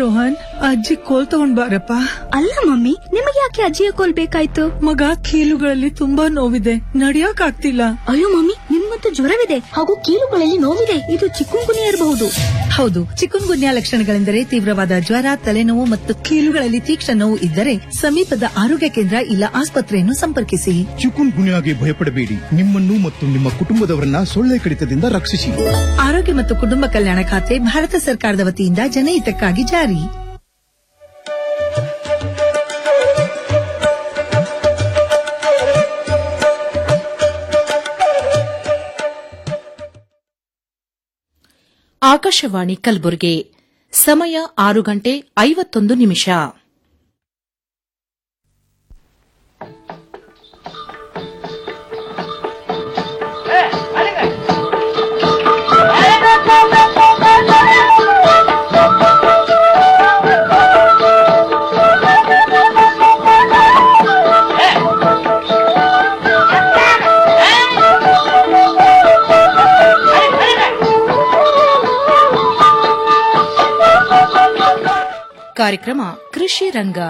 ರೋಹನ್ ಅಜ್ಜಿ ಕೋಲ್ ತಗೊಂಡ್ ಬಾರಪ್ಪ ಅಲ್ಲ ಮಮ್ಮಿ ನಿಮಗೆ ಯಾಕೆ ಅಜ್ಜಿಯ ಕೋಲ್ ಬೇಕಾಯ್ತು ಮಗ ಕೀಲುಗಳಲ್ಲಿ ತುಂಬಾ ನೋವಿದೆ ನಡಿಯಕ್ ಆಗ್ತಿಲ್ಲ ಅಯ್ಯೋ ಮಮ್ಮಿ ನಿಮ್ಮಂತೂ ಜ್ವರವಿದೆ ಹಾಗೂ ಕೀಲುಗಳಲ್ಲಿ ನೋವಿದೆ ಇದು ಚಿಕ್ಕುಂಗುನಿ ಇರಬಹುದು ಹೌದು ಚಿಕನ್ ಗುನ್ಯಾ ಲಕ್ಷಣಗಳೆಂದರೆ ತೀವ್ರವಾದ ಜ್ವರ ತಲೆನೋವು ಮತ್ತು ಕೀಲುಗಳಲ್ಲಿ ತೀಕ್ಷ್ಣ ನೋವು ಇದ್ದರೆ ಸಮೀಪದ ಆರೋಗ್ಯ ಕೇಂದ್ರ ಇಲ್ಲ ಆಸ್ಪತ್ರೆಯನ್ನು ಸಂಪರ್ಕಿಸಿ ಚಿಕುನ್ ಗುನ್ಯಾಗೆ ಭಯಪಡಬೇಡಿ ನಿಮ್ಮನ್ನು ಮತ್ತು ನಿಮ್ಮ ಕುಟುಂಬದವರನ್ನ ಸೊಳ್ಳೆ ಕಡಿತದಿಂದ ರಕ್ಷಿಸಿ ಆರೋಗ್ಯ ಮತ್ತು ಕುಟುಂಬ ಕಲ್ಯಾಣ ಖಾತೆ ಭಾರತ ಸರ್ಕಾರದ ವತಿಯಿಂದ ಜನಹಿತಕ್ಕಾಗಿ ಜಾರಿ ಆಕಾಶವಾಣಿ ಕಲಬುರಗಿ ಸಮಯ ಆರು ಗಂಟೆ ಐವತ್ತೊಂದು ನಿಮಿಷ ಕಾರ್ಯಕ್ರಮ ಕೃಷಿ ರಂಗ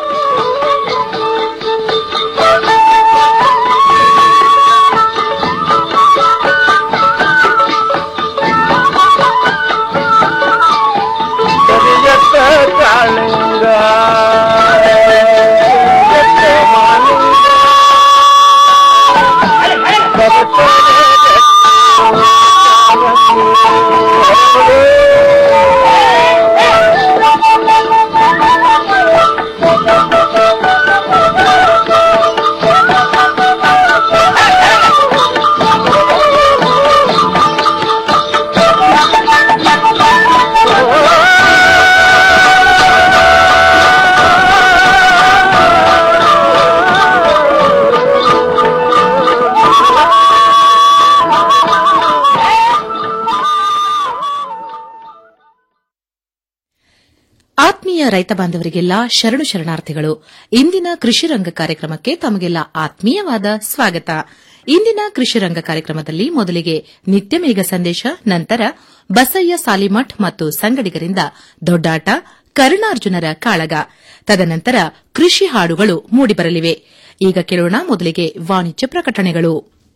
ಆತ್ಮೀಯ ರೈತ ಬಾಂಧವರಿಗೆಲ್ಲ ಶರಣು ಶರಣಾರ್ಥಿಗಳು ಇಂದಿನ ಕೃಷಿ ರಂಗ ಕಾರ್ಯಕ್ರಮಕ್ಕೆ ತಮಗೆಲ್ಲ ಆತ್ಮೀಯವಾದ ಸ್ವಾಗತ ಇಂದಿನ ಕೃಷಿ ರಂಗ ಕಾರ್ಯಕ್ರಮದಲ್ಲಿ ಮೊದಲಿಗೆ ನಿತ್ಯ ಮೇಘ ಸಂದೇಶ ನಂತರ ಬಸಯ್ಯ ಸಾಲಿಮಠ್ ಮತ್ತು ಸಂಗಡಿಗರಿಂದ ದೊಡ್ಡಾಟ ಕರುಣಾರ್ಜುನರ ಕಾಳಗ ತದನಂತರ ಕೃಷಿ ಹಾಡುಗಳು ಮೂಡಿಬರಲಿವೆ ಈಗ ಕೇಳೋಣ ಮೊದಲಿಗೆ ವಾಣಿಜ್ಯ ಪ್ರಕಟಣೆಗಳು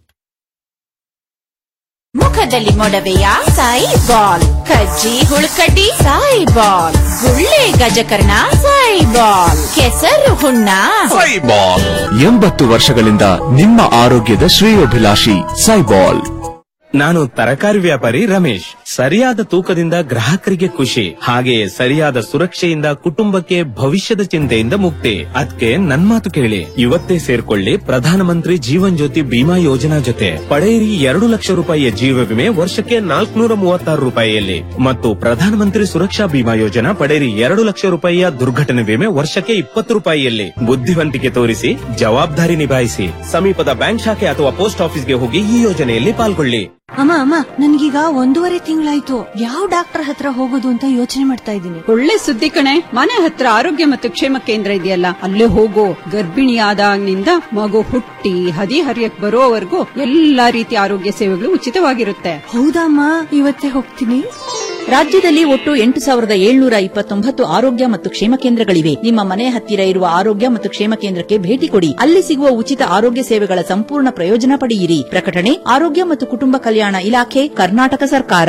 ಮುಖದಲ್ಲಿ ಮೊಡವೆಯ ಸಾಯಿ ಬಾಲ್ ಕಜ್ಜಿ ಹುಳುಕಡ್ಡಿ ಸಾಯಿ ಬಾಲ್ ಗುಳ್ಳೆ ಗಜಕರ್ಣ ಸಾಯಿ ಬಾಲ್ ಕೆಸರು ಹುಣ್ಣ ಸೈಬಾಲ್ ಎಂಬತ್ತು ವರ್ಷಗಳಿಂದ ನಿಮ್ಮ ಆರೋಗ್ಯದ ಶ್ರೇಯೋಭಿಲಾಷಿ ಸೈಬಾಲ್ ನಾನು ತರಕಾರಿ ವ್ಯಾಪಾರಿ ರಮೇಶ್ ಸರಿಯಾದ ತೂಕದಿಂದ ಗ್ರಾಹಕರಿಗೆ ಖುಷಿ ಹಾಗೆಯೇ ಸರಿಯಾದ ಸುರಕ್ಷೆಯಿಂದ ಕುಟುಂಬಕ್ಕೆ ಭವಿಷ್ಯದ ಚಿಂತೆಯಿಂದ ಮುಕ್ತಿ ಅದಕ್ಕೆ ನನ್ ಮಾತು ಕೇಳಿ ಇವತ್ತೇ ಸೇರ್ಕೊಳ್ಳಿ ಪ್ರಧಾನಮಂತ್ರಿ ಜೀವನ್ ಜ್ಯೋತಿ ಬಿಮಾ ಯೋಜನಾ ಜೊತೆ ಪಡೆಯಿರಿ ಎರಡು ಲಕ್ಷ ರೂಪಾಯಿಯ ಜೀವ ವಿಮೆ ವರ್ಷಕ್ಕೆ ನಾಲ್ಕುನೂರ ಮೂವತ್ತಾರು ರೂಪಾಯಿಯಲ್ಲಿ ಮತ್ತು ಪ್ರಧಾನಮಂತ್ರಿ ಸುರಕ್ಷಾ ಬಿಮಾ ಯೋಜನಾ ಪಡೆಯಿರಿ ಎರಡು ಲಕ್ಷ ರೂಪಾಯಿಯ ದುರ್ಘಟನೆ ವಿಮೆ ವರ್ಷಕ್ಕೆ ಇಪ್ಪತ್ತು ರೂಪಾಯಿಯಲ್ಲಿ ಬುದ್ಧಿವಂತಿಕೆ ತೋರಿಸಿ ಜವಾಬ್ದಾರಿ ನಿಭಾಯಿಸಿ ಸಮೀಪದ ಬ್ಯಾಂಕ್ ಶಾಖೆ ಅಥವಾ ಪೋಸ್ಟ್ ಆಫೀಸ್ಗೆ ಹೋಗಿ ಈ ಯೋಜನೆಯಲ್ಲಿ ಪಾಲ್ಗೊಳ್ಳಿ ಅಮ್ಮ ಅಮ್ಮ ನನ್ಗೀಗ ಒಂದೂವರೆ ತಿಂಗಳಾಯ್ತು ಯಾವ ಡಾಕ್ಟರ್ ಹತ್ರ ಹೋಗೋದು ಅಂತ ಯೋಚನೆ ಮಾಡ್ತಾ ಇದ್ದೀನಿ ಒಳ್ಳೆ ಸುದ್ದಿ ಕಣೆ ಮನೆ ಹತ್ರ ಆರೋಗ್ಯ ಮತ್ತು ಕ್ಷೇಮ ಕೇಂದ್ರ ಇದೆಯಲ್ಲ ಅಲ್ಲೇ ಹೋಗೋ ಗರ್ಭಿಣಿಯಾದಾಗಿನಿಂದ ಮಗು ಹುಟ್ಟಿ ಹದಿ ಹರಿಯಕ್ ಬರೋವರೆಗೂ ಎಲ್ಲಾ ರೀತಿಯ ಆರೋಗ್ಯ ಸೇವೆಗಳು ಉಚಿತವಾಗಿರುತ್ತೆ ಹೌದಮ್ಮ ಇವತ್ತೇ ಹೋಗ್ತೀನಿ ರಾಜ್ಯದಲ್ಲಿ ಒಟ್ಟು ಎಂಟು ಸಾವಿರದ ಏಳ್ನೂರ ಇಪ್ಪತ್ತೊಂಬತ್ತು ಆರೋಗ್ಯ ಮತ್ತು ಕ್ಷೇಮ ಕೇಂದ್ರಗಳಿವೆ ನಿಮ್ಮ ಮನೆ ಹತ್ತಿರ ಇರುವ ಆರೋಗ್ಯ ಮತ್ತು ಕ್ಷೇಮ ಕೇಂದ್ರಕ್ಕೆ ಭೇಟಿ ಕೊಡಿ ಅಲ್ಲಿ ಸಿಗುವ ಉಚಿತ ಆರೋಗ್ಯ ಸೇವೆಗಳ ಸಂಪೂರ್ಣ ಪ್ರಯೋಜನ ಪಡೆಯಿರಿ ಪ್ರಕಟಣೆ ಆರೋಗ್ಯ ಮತ್ತು ಕುಟುಂಬ ಕಲ್ಯಾಣ ಇಲಾಖೆ ಕರ್ನಾಟಕ ಸರ್ಕಾರ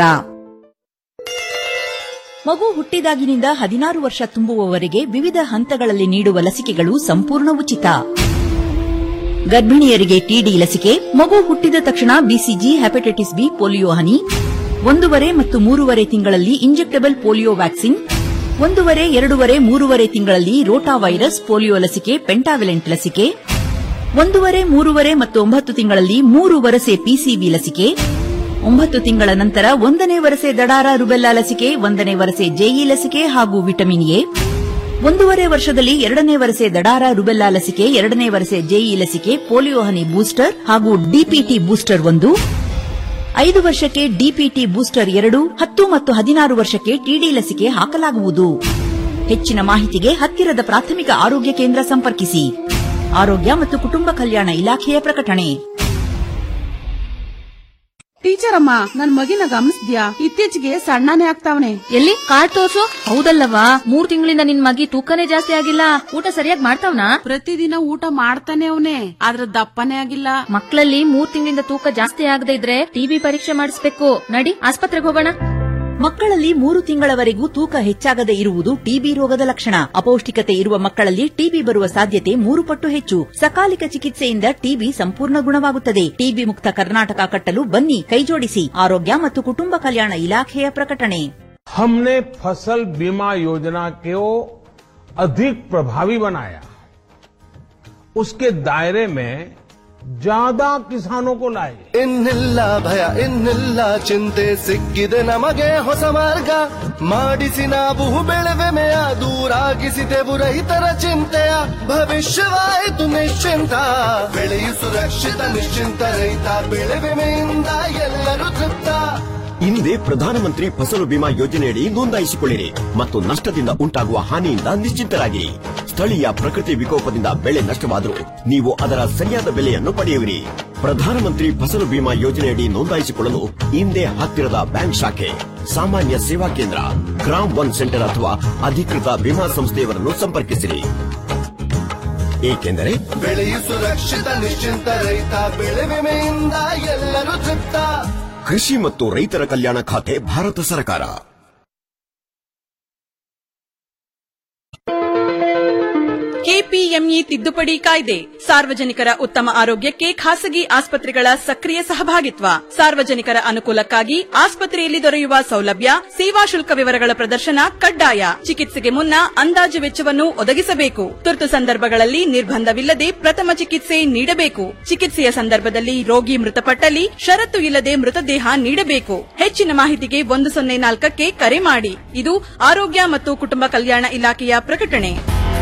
ಮಗು ಹುಟ್ಟಿದಾಗಿನಿಂದ ಹದಿನಾರು ವರ್ಷ ತುಂಬುವವರೆಗೆ ವಿವಿಧ ಹಂತಗಳಲ್ಲಿ ನೀಡುವ ಲಸಿಕೆಗಳು ಸಂಪೂರ್ಣ ಉಚಿತ ಗರ್ಭಿಣಿಯರಿಗೆ ಟಿಡಿ ಲಸಿಕೆ ಮಗು ಹುಟ್ಟಿದ ತಕ್ಷಣ ಬಿಸಿಜಿ ಹೆಪಟೈಟಿಸ್ ಬಿ ಪೋಲಿಯೋ ಹನಿ ಒಂದೂವರೆ ಮತ್ತು ಮೂರುವರೆ ತಿಂಗಳಲ್ಲಿ ಇಂಜೆಕ್ಟಬಲ್ ಪೋಲಿಯೋ ವ್ಯಾಕ್ಸಿನ್ ಒಂದೂವರೆ ಎರಡೂವರೆ ಮೂರುವರೆ ತಿಂಗಳಲ್ಲಿ ರೋಟಾ ವೈರಸ್ ಪೋಲಿಯೋ ಲಸಿಕೆ ಪೆಂಟಾವಿಲೆಂಟ್ ಲಸಿಕೆ ಒಂದೂವರೆ ಮೂರುವರೆ ಮತ್ತು ಒಂಬತ್ತು ತಿಂಗಳಲ್ಲಿ ಮೂರು ವರಸೆ ಪಿಸಿಬಿ ಲಸಿಕೆ ಒಂಬತ್ತು ತಿಂಗಳ ನಂತರ ಒಂದನೇ ವರಸೆ ದಡಾರ ರುಬೆಲ್ಲಾ ಲಸಿಕೆ ಒಂದನೇ ವರಸೆ ಜೆಇ ಲಸಿಕೆ ಹಾಗೂ ವಿಟಮಿನ್ ಎ ಒಂದೂವರೆ ವರ್ಷದಲ್ಲಿ ಎರಡನೇ ವರಸೆ ದಡಾರ ರುಬೆಲ್ಲಾ ಲಸಿಕೆ ಎರಡನೇ ವರಸೆ ಜೆಇ ಲಸಿಕೆ ಪೋಲಿಯೋ ಹನಿ ಬೂಸ್ಟರ್ ಹಾಗೂ ಡಿಪಿಟಿ ಬೂಸ್ಟರ್ ಒಂದು ಐದು ವರ್ಷಕ್ಕೆ ಡಿಪಿಟಿ ಬೂಸ್ಟರ್ ಎರಡು ಹತ್ತು ಮತ್ತು ಹದಿನಾರು ವರ್ಷಕ್ಕೆ ಟಿಡಿ ಲಸಿಕೆ ಹಾಕಲಾಗುವುದು ಹೆಚ್ಚಿನ ಮಾಹಿತಿಗೆ ಹತ್ತಿರದ ಪ್ರಾಥಮಿಕ ಆರೋಗ್ಯ ಕೇಂದ್ರ ಸಂಪರ್ಕಿಸಿ ಆರೋಗ್ಯ ಮತ್ತು ಕುಟುಂಬ ಕಲ್ಯಾಣ ಇಲಾಖೆಯ ಪ್ರಕಟಣೆ ಟೀಚರ್ ಅಮ್ಮ ನನ್ ಮಗಿನ ಗಮನಿಸ್ದ್ಯಾ ಇತ್ತೀಚೆಗೆ ಸಣ್ಣನೇ ಆಗ್ತಾವನೆ ಎಲ್ಲಿ ಕಾರ್ಡ್ ತೋರ್ಸು ಹೌದಲ್ಲವಾ ಮೂರ್ ತಿಂಗಳಿಂದ ನಿನ್ ಮಗಿ ತೂಕನೇ ಜಾಸ್ತಿ ಆಗಿಲ್ಲ ಊಟ ಸರಿಯಾಗಿ ಮಾಡ್ತಾವ್ನಾ ಪ್ರತಿದಿನ ಊಟ ಮಾಡ್ತಾನೆ ಅವನೇ ಆದ್ರ ದಪ್ಪನೇ ಆಗಿಲ್ಲ ಮಕ್ಕಳಲ್ಲಿ ಮೂರ್ ತಿಂಗಳಿಂದ ತೂಕ ಜಾಸ್ತಿ ಆಗದೆ ಇದ್ರೆ ಟಿಬಿ ಪರೀಕ್ಷೆ ಮಾಡಿಸ್ಬೇಕು ನಡಿ ಆಸ್ಪತ್ರೆಗೆ ಹೋಗೋಣ ಮಕ್ಕಳಲ್ಲಿ ಮೂರು ತಿಂಗಳವರೆಗೂ ತೂಕ ಹೆಚ್ಚಾಗದೆ ಇರುವುದು ಟಿಬಿ ರೋಗದ ಲಕ್ಷಣ ಅಪೌಷ್ಟಿಕತೆ ಇರುವ ಮಕ್ಕಳಲ್ಲಿ ಟಿಬಿ ಬರುವ ಸಾಧ್ಯತೆ ಮೂರು ಪಟ್ಟು ಹೆಚ್ಚು ಸಕಾಲಿಕ ಚಿಕಿತ್ಸೆಯಿಂದ ಟಿಬಿ ಸಂಪೂರ್ಣ ಗುಣವಾಗುತ್ತದೆ ಟಿಬಿ ಮುಕ್ತ ಕರ್ನಾಟಕ ಕಟ್ಟಲು ಬನ್ನಿ ಕೈಜೋಡಿಸಿ ಆರೋಗ್ಯ ಮತ್ತು ಕುಟುಂಬ ಕಲ್ಯಾಣ ಇಲಾಖೆಯ ಪ್ರಕಟಣೆ हमने फसल बीमा योजना को अधिक प्रभावी बनाया उसके दायरे में ज्यादा किसानों को लाए ಇನ್ನಿಲ್ಲ ಭಯ ಇನ್ನಿಲ್ಲ ಚಿಂತೆ ಸಿಕ್ಕಿದೆ ನಮಗೆ ಹೊಸ ಮಾರ್ಗ ಮಾಡಿಸಿ ನಾವು ಬೆಳೆವೆಮೆಯ ದೂರಾಗಿಸಿದೆವು ರೈತರ ಚಿಂತೆಯ ಭವಿಷ್ಯವಾಯಿತು ನಿಶ್ಚಿಂತ ಬೆಳೆಯು ಸುರಕ್ಷಿತ ನಿಶ್ಚಿಂತ ರೈತ ಬೆಳೆ ವಿಮೆಯಿಂದ ಎಲ್ಲರೂ ತೃಪ್ತ ಹಿಂದೆ ಪ್ರಧಾನಮಂತ್ರಿ ಫಸಲು ಬಿಮಾ ಯೋಜನೆಯಡಿ ನೋಂದಾಯಿಸಿಕೊಳ್ಳಿರಿ ಮತ್ತು ನಷ್ಟದಿಂದ ಉಂಟಾಗುವ ಹಾನಿಯಿಂದ ನಿಶ್ಚಿಂತರಾಗಿ ಸ್ಥಳೀಯ ಪ್ರಕೃತಿ ವಿಕೋಪದಿಂದ ಬೆಳೆ ನಷ್ಟವಾದರೂ ನೀವು ಅದರ ಸರಿಯಾದ ಬೆಲೆಯನ್ನು ಪಡೆಯುವಿರಿ ಪ್ರಧಾನಮಂತ್ರಿ ಫಸಲು ಬಿಮಾ ಯೋಜನೆಯಡಿ ನೋಂದಾಯಿಸಿಕೊಳ್ಳಲು ಹಿಂದೆ ಹತ್ತಿರದ ಬ್ಯಾಂಕ್ ಶಾಖೆ ಸಾಮಾನ್ಯ ಸೇವಾ ಕೇಂದ್ರ ಗ್ರಾಮ್ ಒನ್ ಸೆಂಟರ್ ಅಥವಾ ಅಧಿಕೃತ ವಿಮಾ ಸಂಸ್ಥೆಯವರನ್ನು ಸಂಪರ್ಕಿಸಿರಿ ಏಕೆಂದರೆ ಬೆಳೆಯು ಸುರಕ್ಷಿತ ನಿಶ್ಚಿಂತ ರೈತ ಬೆಳೆ ವಿಮೆಯಿಂದ ಎಲ್ಲರೂ ತೃಪ್ತ ಕೃಷಿ ಮತ್ತು ರೈತರ ಕಲ್ಯಾಣ ಖಾತೆ ಭಾರತ ಸರ್ಕಾರ ಕೆಪಿಎಂಇ ತಿದ್ದುಪಡಿ ಕಾಯ್ದೆ ಸಾರ್ವಜನಿಕರ ಉತ್ತಮ ಆರೋಗ್ಯಕ್ಕೆ ಖಾಸಗಿ ಆಸ್ಪತ್ರೆಗಳ ಸಕ್ರಿಯ ಸಹಭಾಗಿತ್ವ ಸಾರ್ವಜನಿಕರ ಅನುಕೂಲಕ್ಕಾಗಿ ಆಸ್ಪತ್ರೆಯಲ್ಲಿ ದೊರೆಯುವ ಸೌಲಭ್ಯ ಸೇವಾ ಶುಲ್ಕ ವಿವರಗಳ ಪ್ರದರ್ಶನ ಕಡ್ಡಾಯ ಚಿಕಿತ್ಸೆಗೆ ಮುನ್ನ ಅಂದಾಜು ವೆಚ್ಚವನ್ನು ಒದಗಿಸಬೇಕು ತುರ್ತು ಸಂದರ್ಭಗಳಲ್ಲಿ ನಿರ್ಬಂಧವಿಲ್ಲದೆ ಪ್ರಥಮ ಚಿಕಿತ್ಸೆ ನೀಡಬೇಕು ಚಿಕಿತ್ಸೆಯ ಸಂದರ್ಭದಲ್ಲಿ ರೋಗಿ ಮೃತಪಟ್ಟಲ್ಲಿ ಷರತ್ತು ಇಲ್ಲದೆ ಮೃತದೇಹ ನೀಡಬೇಕು ಹೆಚ್ಚಿನ ಮಾಹಿತಿಗೆ ಒಂದು ಸೊನ್ನೆ ನಾಲ್ಕಕ್ಕೆ ಕರೆ ಮಾಡಿ ಇದು ಆರೋಗ್ಯ ಮತ್ತು ಕುಟುಂಬ ಕಲ್ಯಾಣ ಇಲಾಖೆಯ ಪ್ರಕಟಣೆ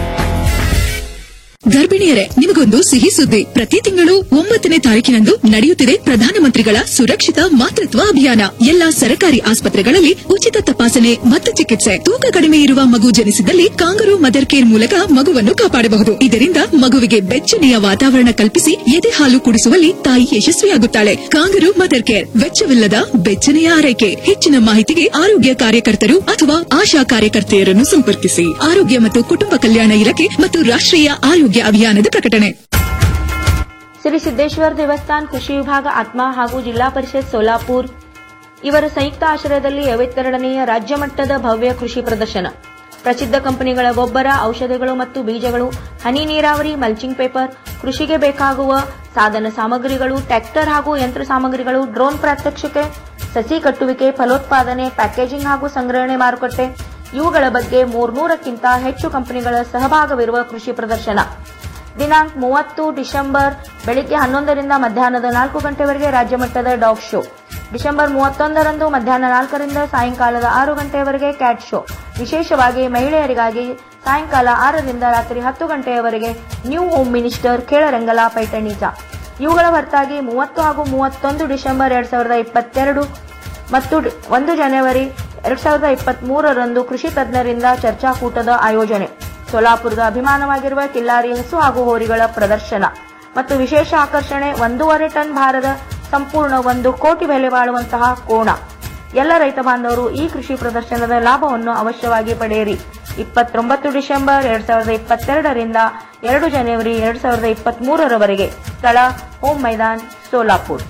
ಗರ್ಭಿಣಿಯರೇ ನಿಮಗೊಂದು ಸಿಹಿ ಸುದ್ದಿ ಪ್ರತಿ ತಿಂಗಳು ಒಂಬತ್ತನೇ ತಾರೀಕಿನಂದು ನಡೆಯುತ್ತಿದೆ ಪ್ರಧಾನಮಂತ್ರಿಗಳ ಸುರಕ್ಷಿತ ಮಾತೃತ್ವ ಅಭಿಯಾನ ಎಲ್ಲಾ ಸರ್ಕಾರಿ ಆಸ್ಪತ್ರೆಗಳಲ್ಲಿ ಉಚಿತ ತಪಾಸಣೆ ಮತ್ತು ಚಿಕಿತ್ಸೆ ತೂಕ ಕಡಿಮೆ ಇರುವ ಮಗು ಜನಿಸಿದಲ್ಲಿ ಕಾಂಗರು ಮದರ್ ಕೇರ್ ಮೂಲಕ ಮಗುವನ್ನು ಕಾಪಾಡಬಹುದು ಇದರಿಂದ ಮಗುವಿಗೆ ಬೆಚ್ಚನೆಯ ವಾತಾವರಣ ಕಲ್ಪಿಸಿ ಎದೆ ಹಾಲು ಕುಡಿಸುವಲ್ಲಿ ತಾಯಿ ಯಶಸ್ವಿಯಾಗುತ್ತಾಳೆ ಕಾಂಗರು ಮದರ್ ಕೇರ್ ವೆಚ್ಚವಿಲ್ಲದ ಬೆಚ್ಚನೆಯ ಆರೈಕೆ ಹೆಚ್ಚಿನ ಮಾಹಿತಿಗೆ ಆರೋಗ್ಯ ಕಾರ್ಯಕರ್ತರು ಅಥವಾ ಆಶಾ ಕಾರ್ಯಕರ್ತೆಯರನ್ನು ಸಂಪರ್ಕಿಸಿ ಆರೋಗ್ಯ ಮತ್ತು ಕುಟುಂಬ ಕಲ್ಯಾಣ ಇಲಾಖೆ ಮತ್ತು ರಾಷ್ಟ್ರೀಯ ಆರೋಗ್ಯ ಅಭಿಯಾನದ ಪ್ರಕಟಣೆ ಶ್ರೀ ಸಿದ್ದೇಶ್ವರ ದೇವಸ್ಥಾನ ಕೃಷಿ ವಿಭಾಗ ಆತ್ಮ ಹಾಗೂ ಜಿಲ್ಲಾ ಪರಿಷತ್ ಸೋಲಾಪುರ್ ಇವರ ಸಂಯುಕ್ತ ಆಶ್ರಯದಲ್ಲಿ ಐವತ್ತೆರಡನೆಯ ರಾಜ್ಯ ಮಟ್ಟದ ಭವ್ಯ ಕೃಷಿ ಪ್ರದರ್ಶನ ಪ್ರಸಿದ್ಧ ಕಂಪನಿಗಳ ಗೊಬ್ಬರ ಔಷಧಿಗಳು ಮತ್ತು ಬೀಜಗಳು ಹನಿ ನೀರಾವರಿ ಮಲ್ಚಿಂಗ್ ಪೇಪರ್ ಕೃಷಿಗೆ ಬೇಕಾಗುವ ಸಾಧನ ಸಾಮಗ್ರಿಗಳು ಟ್ರ್ಯಾಕ್ಟರ್ ಹಾಗೂ ಯಂತ್ರ ಸಾಮಗ್ರಿಗಳು ಡ್ರೋನ್ ಪ್ರಾತ್ಯಕ್ಷಿಕೆ ಸಸಿ ಕಟ್ಟುವಿಕೆ ಫಲೋತ್ಪಾದನೆ ಪ್ಯಾಕೇಜಿಂಗ್ ಹಾಗೂ ಸಂಗ್ರಹಣೆ ಮಾರುಕಟ್ಟೆ ಇವುಗಳ ಬಗ್ಗೆ ಮೂರ್ನೂರಕ್ಕಿಂತ ಹೆಚ್ಚು ಕಂಪನಿಗಳ ಸಹಭಾಗವಿರುವ ಕೃಷಿ ಪ್ರದರ್ಶನ ದಿನಾಂಕ ಮೂವತ್ತು ಡಿಸೆಂಬರ್ ಬೆಳಿಗ್ಗೆ ಹನ್ನೊಂದರಿಂದ ಮಧ್ಯಾಹ್ನದ ನಾಲ್ಕು ಗಂಟೆವರೆಗೆ ರಾಜ್ಯ ಮಟ್ಟದ ಡಾಗ್ ಶೋ ಡಿಸೆಂಬರ್ ಮೂವತ್ತೊಂದರಂದು ಮಧ್ಯಾಹ್ನ ನಾಲ್ಕರಿಂದ ಸಾಯಂಕಾಲದ ಆರು ಗಂಟೆಯವರೆಗೆ ಕ್ಯಾಟ್ ಶೋ ವಿಶೇಷವಾಗಿ ಮಹಿಳೆಯರಿಗಾಗಿ ಸಾಯಂಕಾಲ ಆರರಿಂದ ರಾತ್ರಿ ಹತ್ತು ಗಂಟೆಯವರೆಗೆ ನ್ಯೂ ಹೋಮ್ ಮಿನಿಸ್ಟರ್ ಖೇಳರಂಗಲ ಪೈಠಣಿಜ ಇವುಗಳ ಹೊರತಾಗಿ ಮೂವತ್ತು ಹಾಗೂ ಮೂವತ್ತೊಂದು ಡಿಸೆಂಬರ್ ಎರಡ್ ಸಾವಿರದ ಇಪ್ಪತ್ತೆರಡು ಮತ್ತು ಡಿ- ಒಂದು ಜನವರಿ ಎರಡ್ ಸಾವಿರದ ಇಪ್ಪತ್ತ್ ಮೂರರಂದು ಕೃಷಿ ತಜ್ಞರಿಂದ ಚರ್ಚಾಕೂಟದ ಆಯೋಜನೆ ಸೋಲಾಪುರದ ಅಭಿಮಾನವಾಗಿರುವ ಕಿಲ್ಲಾರಿ ಹಸು ಹಾಗೂ ಹೋರಿಗಳ ಪ್ರದರ್ಶನ ಮತ್ತು ವಿಶೇಷ ಆಕರ್ಷಣೆ ಒಂದೂವರೆ ಟನ್ ಭಾರದ ಸಂಪೂರ್ಣ ಒಂದು ಕೋಟಿ ಬೆಲೆ ಬಾಳುವಂತಹ ಕೋಣ ಎಲ್ಲ ರೈತ ಬಾಂಧವರು ಈ ಕೃಷಿ ಪ್ರದರ್ಶನದ ಲಾಭವನ್ನು ಅವಶ್ಯವಾಗಿ ಪಡೆಯಿರಿ ಇಪ್ಪತ್ತೊಂಬತ್ತು ಡಿಸೆಂಬರ್ ಎರಡ್ ಸಾವಿರದ ಇಪ್ಪತ್ತೆರಡರಿಂದ ಎರಡು ಜನವರಿ ಎರಡ್ ಸಾವಿರದ ಇಪ್ಪತ್ತ್ ಮೂರರವರೆಗೆ ಸ್ಥಳ ಹೋಮ್ ಮೈದಾನ್ ಸೋಲಾಪುರ್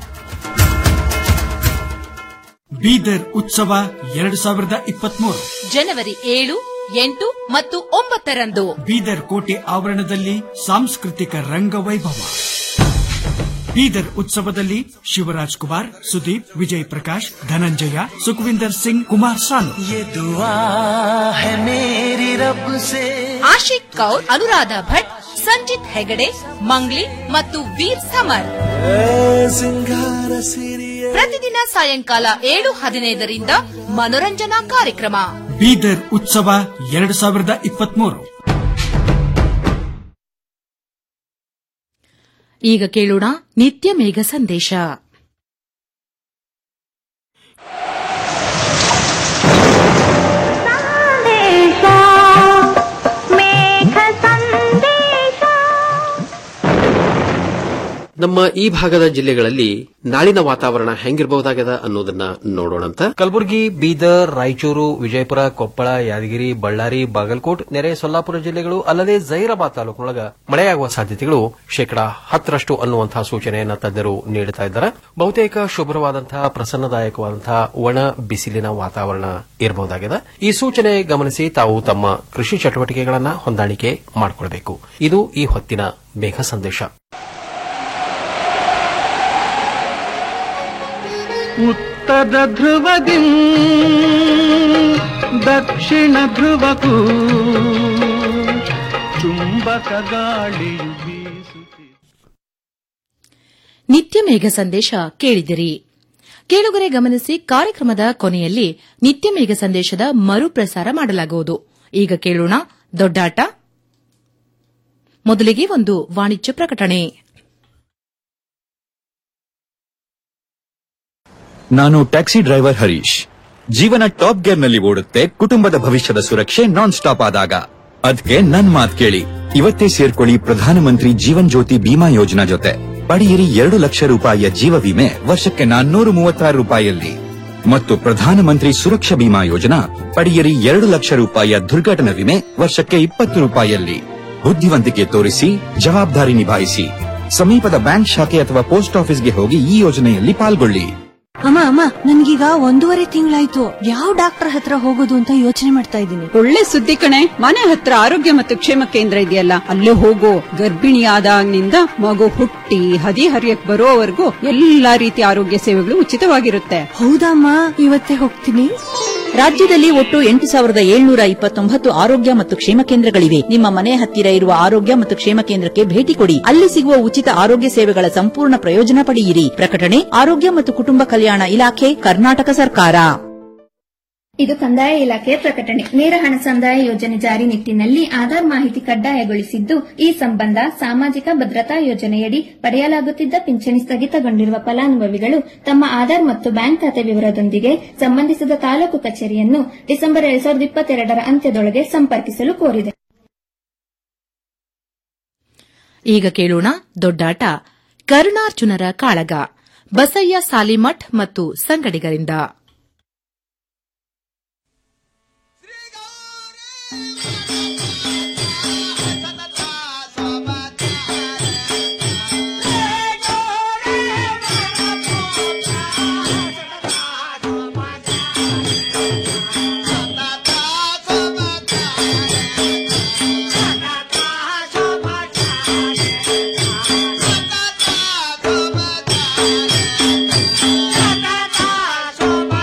ಬೀದರ್ ಉತ್ಸವ ಎರಡು ಸಾವಿರದ ಇಪ್ಪತ್ಮೂರು ಜನವರಿ ಏಳು ಎಂಟು ಮತ್ತು ಒಂಬತ್ತರಂದು ಬೀದರ್ ಕೋಟೆ ಆವರಣದಲ್ಲಿ ಸಾಂಸ್ಕೃತಿಕ ರಂಗವೈಭವ ಬೀದರ್ ಉತ್ಸವದಲ್ಲಿ ಶಿವರಾಜ್ ಕುಮಾರ್ ಸುದೀಪ್ ವಿಜಯ್ ಪ್ರಕಾಶ್ ಧನಂಜಯ ಸುಖವಿಂದರ್ ಸಿಂಗ್ ಕುಮಾರ್ ಸಾನು ಆಶಿಕ್ ಕೌರ್ ಅನುರಾಧ ಭಟ್ ಸಂಜಿತ್ ಹೆಗಡೆ ಮಂಗ್ಲಿ ಮತ್ತು ವೀರ್ ಸಮರ್ ಪ್ರತಿದಿನ ಸಾಯಂಕಾಲ ಏಳು ಹದಿನೈದರಿಂದ ಮನೋರಂಜನಾ ಕಾರ್ಯಕ್ರಮ ಬೀದರ್ ಉತ್ಸವ ಎರಡು ಸಾವಿರದ ಇಪ್ಪತ್ಮೂರು ಈಗ ಕೇಳೋಣ ನಿತ್ಯ ಮೇಘ ಸಂದೇಶ ನಮ್ಮ ನಮ್ಮ ಈ ಭಾಗದ ಜಿಲ್ಲೆಗಳಲ್ಲಿ ನಾಳಿನ ವಾತಾವರಣ ಹೆಂಗಿರಬಹುದಾಗದ ಅನ್ನೋದನ್ನ ನೋಡೋಣಂತ ಕಲಬುರಗಿ ಬೀದರ್ ರಾಯಚೂರು ವಿಜಯಪುರ ಕೊಪ್ಪಳ ಯಾದಗಿರಿ ಬಳ್ಳಾರಿ ಬಾಗಲಕೋಟ್ ನೆರೆ ಸೊಲ್ಲಾಪುರ ಜಿಲ್ಲೆಗಳು ಅಲ್ಲದೆ ಜೈರಾಬಾದ್ ತಾಲೂಕಿನೊಳಗ ಮಳೆಯಾಗುವ ಸಾಧ್ಯತೆಗಳು ಶೇಕಡಾ ಹತ್ತರಷ್ಟು ಅನ್ನುವಂತಹ ಸೂಚನೆಯನ್ನ ತಜ್ಞರು ನೀಡುತ್ತಾ ಇದ್ದಾರೆ ಬಹುತೇಕ ಶುಭ್ರವಾದಂತಹ ಪ್ರಸನ್ನದಾಯಕವಾದಂತಹ ಒಣ ಬಿಸಿಲಿನ ವಾತಾವರಣ ಇರಬಹುದಾಗಿದೆ ಈ ಸೂಚನೆ ಗಮನಿಸಿ ತಾವು ತಮ್ಮ ಕೃಷಿ ಚಟುವಟಿಕೆಗಳನ್ನ ಹೊಂದಾಣಿಕೆ ಮಾಡಿಕೊಳ್ಳಬೇಕು ಇದು ಈ ಹೊತ್ತಿನ ಮೇಘ ಸಂದೇಶ ಉತ್ತರ ಧ್ರುವದಿ ದಕ್ಷಿಣ ಧ್ರುವಕ್ಕೂ ಚುಂಬಕ ಗಾಳಿಯು ಬೀಸುತ್ತಿದೆ ನಿತ್ಯ ಮೇಘ ಸಂದೇಶ ಕೇಳಿದಿರಿ ಕೇಳುಗರೆ ಗಮನಿಸಿ ಕಾರ್ಯಕ್ರಮದ ಕೊನೆಯಲ್ಲಿ ನಿತ್ಯ ಮೇಘ ಸಂದೇಶದ ಮರುಪ್ರಸಾರ ಮಾಡಲಾಗುವುದು ಈಗ ಕೇಳೋಣ ದೊಡ್ಡಾಟ ಮೊದಲಿಗೆ ಒಂದು ವಾಣಿಜ್ಯ ಪ್ರಕಟಣೆ ನಾನು ಟ್ಯಾಕ್ಸಿ ಡ್ರೈವರ್ ಹರೀಶ್ ಜೀವನ ಟಾಪ್ ಗೇರ್ನಲ್ಲಿ ಓಡುತ್ತೆ ಕುಟುಂಬದ ಭವಿಷ್ಯದ ಸುರಕ್ಷೆ ನಾನ್ ಸ್ಟಾಪ್ ಆದಾಗ ಅದಕ್ಕೆ ನನ್ ಮಾತ್ ಕೇಳಿ ಇವತ್ತೇ ಸೇರ್ಕೊಳ್ಳಿ ಪ್ರಧಾನಮಂತ್ರಿ ಜೀವನ್ ಜ್ಯೋತಿ ಬಿಮಾ ಯೋಜನಾ ಜೊತೆ ಪಡೆಯಿರಿ ಎರಡು ಲಕ್ಷ ರೂಪಾಯಿಯ ಜೀವ ವಿಮೆ ವರ್ಷಕ್ಕೆ ನಾನ್ನೂರು ಮೂವತ್ತಾರು ರೂಪಾಯಿಯಲ್ಲಿ ಮತ್ತು ಪ್ರಧಾನಮಂತ್ರಿ ಸುರಕ್ಷಾ ಬಿಮಾ ಯೋಜನಾ ಪಡೆಯಿರಿ ಎರಡು ಲಕ್ಷ ರೂಪಾಯಿಯ ದುರ್ಘಟನಾ ವಿಮೆ ವರ್ಷಕ್ಕೆ ಇಪ್ಪತ್ತು ರೂಪಾಯಿಯಲ್ಲಿ ಬುದ್ಧಿವಂತಿಕೆ ತೋರಿಸಿ ಜವಾಬ್ದಾರಿ ನಿಭಾಯಿಸಿ ಸಮೀಪದ ಬ್ಯಾಂಕ್ ಶಾಖೆ ಅಥವಾ ಪೋಸ್ಟ್ ಆಫೀಸ್ಗೆ ಹೋಗಿ ಈ ಯೋಜನೆಯಲ್ಲಿ ಪಾಲ್ಗೊಳ್ಳಿ ಅಮ್ಮ ಅಮ್ಮ ನನ್ಗೀಗ ಒಂದೂವರೆ ತಿಂಗಳಾಯ್ತು ಯಾವ ಡಾಕ್ಟರ್ ಹತ್ರ ಹೋಗೋದು ಅಂತ ಯೋಚನೆ ಮಾಡ್ತಾ ಇದ್ದೀನಿ ಒಳ್ಳೆ ಸುದ್ದಿ ಕಣೆ ಮನೆ ಹತ್ರ ಆರೋಗ್ಯ ಮತ್ತು ಕ್ಷೇಮ ಕೇಂದ್ರ ಇದೆಯಲ್ಲ ಅಲ್ಲೇ ಹೋಗೋ ಗರ್ಭಿಣಿಯಾದಾಗಿನಿಂದ ಮಗು ಹುಟ್ಟಿ ಹದಿ ಹರಿಯಕ್ ಬರೋವರೆಗೂ ಎಲ್ಲಾ ರೀತಿಯ ಆರೋಗ್ಯ ಸೇವೆಗಳು ಉಚಿತವಾಗಿರುತ್ತೆ ಹೌದಮ್ಮ ಇವತ್ತೇ ಹೋಗ್ತೀನಿ ರಾಜ್ಯದಲ್ಲಿ ಒಟ್ಟು ಎಂಟು ಸಾವಿರದ ಏಳ್ನೂರ ಇಪ್ಪತ್ತೊಂಬತ್ತು ಆರೋಗ್ಯ ಮತ್ತು ಕ್ಷೇಮ ಕೇಂದ್ರಗಳಿವೆ ನಿಮ್ಮ ಮನೆ ಹತ್ತಿರ ಇರುವ ಆರೋಗ್ಯ ಮತ್ತು ಕ್ಷೇಮ ಕೇಂದ್ರಕ್ಕೆ ಭೇಟಿ ಕೊಡಿ ಅಲ್ಲಿ ಸಿಗುವ ಉಚಿತ ಆರೋಗ್ಯ ಸೇವೆಗಳ ಸಂಪೂರ್ಣ ಪ್ರಯೋಜನ ಪಡೆಯಿರಿ ಪ್ರಕಟಣೆ ಆರೋಗ್ಯ ಮತ್ತು ಕುಟುಂಬ ಕಲ್ಯಾಣ ಇಲಾಖೆ ಕರ್ನಾಟಕ ಸರ್ಕಾರ ಇದು ಕಂದಾಯ ಇಲಾಖೆಯ ಪ್ರಕಟಣೆ ನೇರ ಹಣ ಸಂದಾಯ ಯೋಜನೆ ಜಾರಿ ನಿಟ್ಟಿನಲ್ಲಿ ಆಧಾರ್ ಮಾಹಿತಿ ಕಡ್ಡಾಯಗೊಳಿಸಿದ್ದು ಈ ಸಂಬಂಧ ಸಾಮಾಜಿಕ ಭದ್ರತಾ ಯೋಜನೆಯಡಿ ಪಡೆಯಲಾಗುತ್ತಿದ್ದ ಪಿಂಚಣಿ ಸ್ಥಗಿತಗೊಂಡಿರುವ ಫಲಾನುಭವಿಗಳು ತಮ್ಮ ಆಧಾರ್ ಮತ್ತು ಬ್ಯಾಂಕ್ ಖಾತೆ ವಿವರದೊಂದಿಗೆ ಸಂಬಂಧಿಸಿದ ತಾಲೂಕು ಕಚೇರಿಯನ್ನು ಡಿಸೆಂಬರ್ ಎರಡ್ ಸಾವಿರದ ಇಪ್ಪತ್ತೆರಡರ ಅಂತ್ಯದೊಳಗೆ ಸಂಪರ್ಕಿಸಲು ಕೋರಿದೆ ಈಗ ಕೇಳೋಣ ದೊಡ್ಡಾಟ ಕರುಣಾರ್ಜುನರ ಕಾಳಗ ಬಸಯ್ಯ ಸಾಲಿಮಠ್ ಮತ್ತು ಸಂಗಡಿಗರಿಂದ Shobha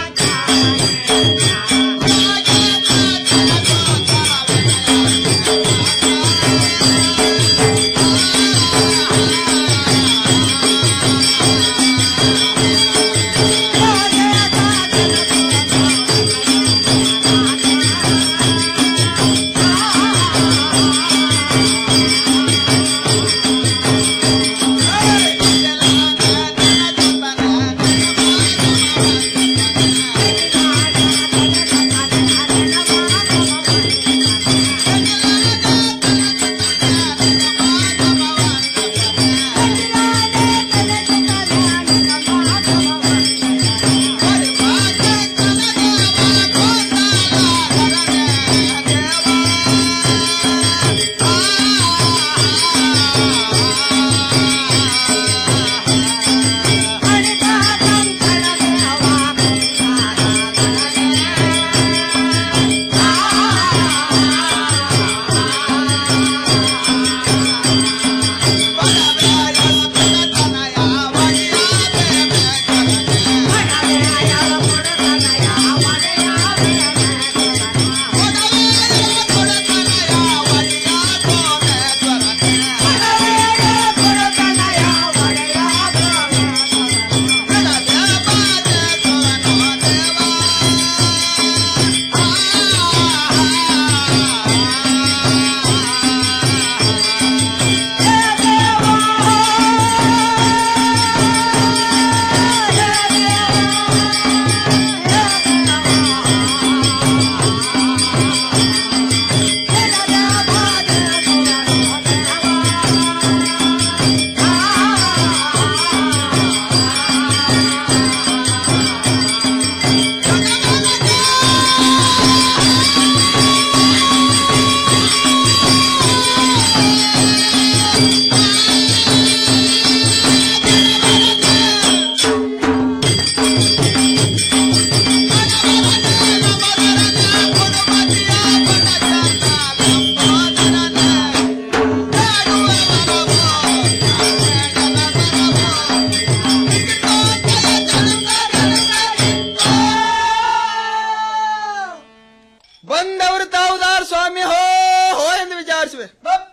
ಬಾರಿಸುವೆ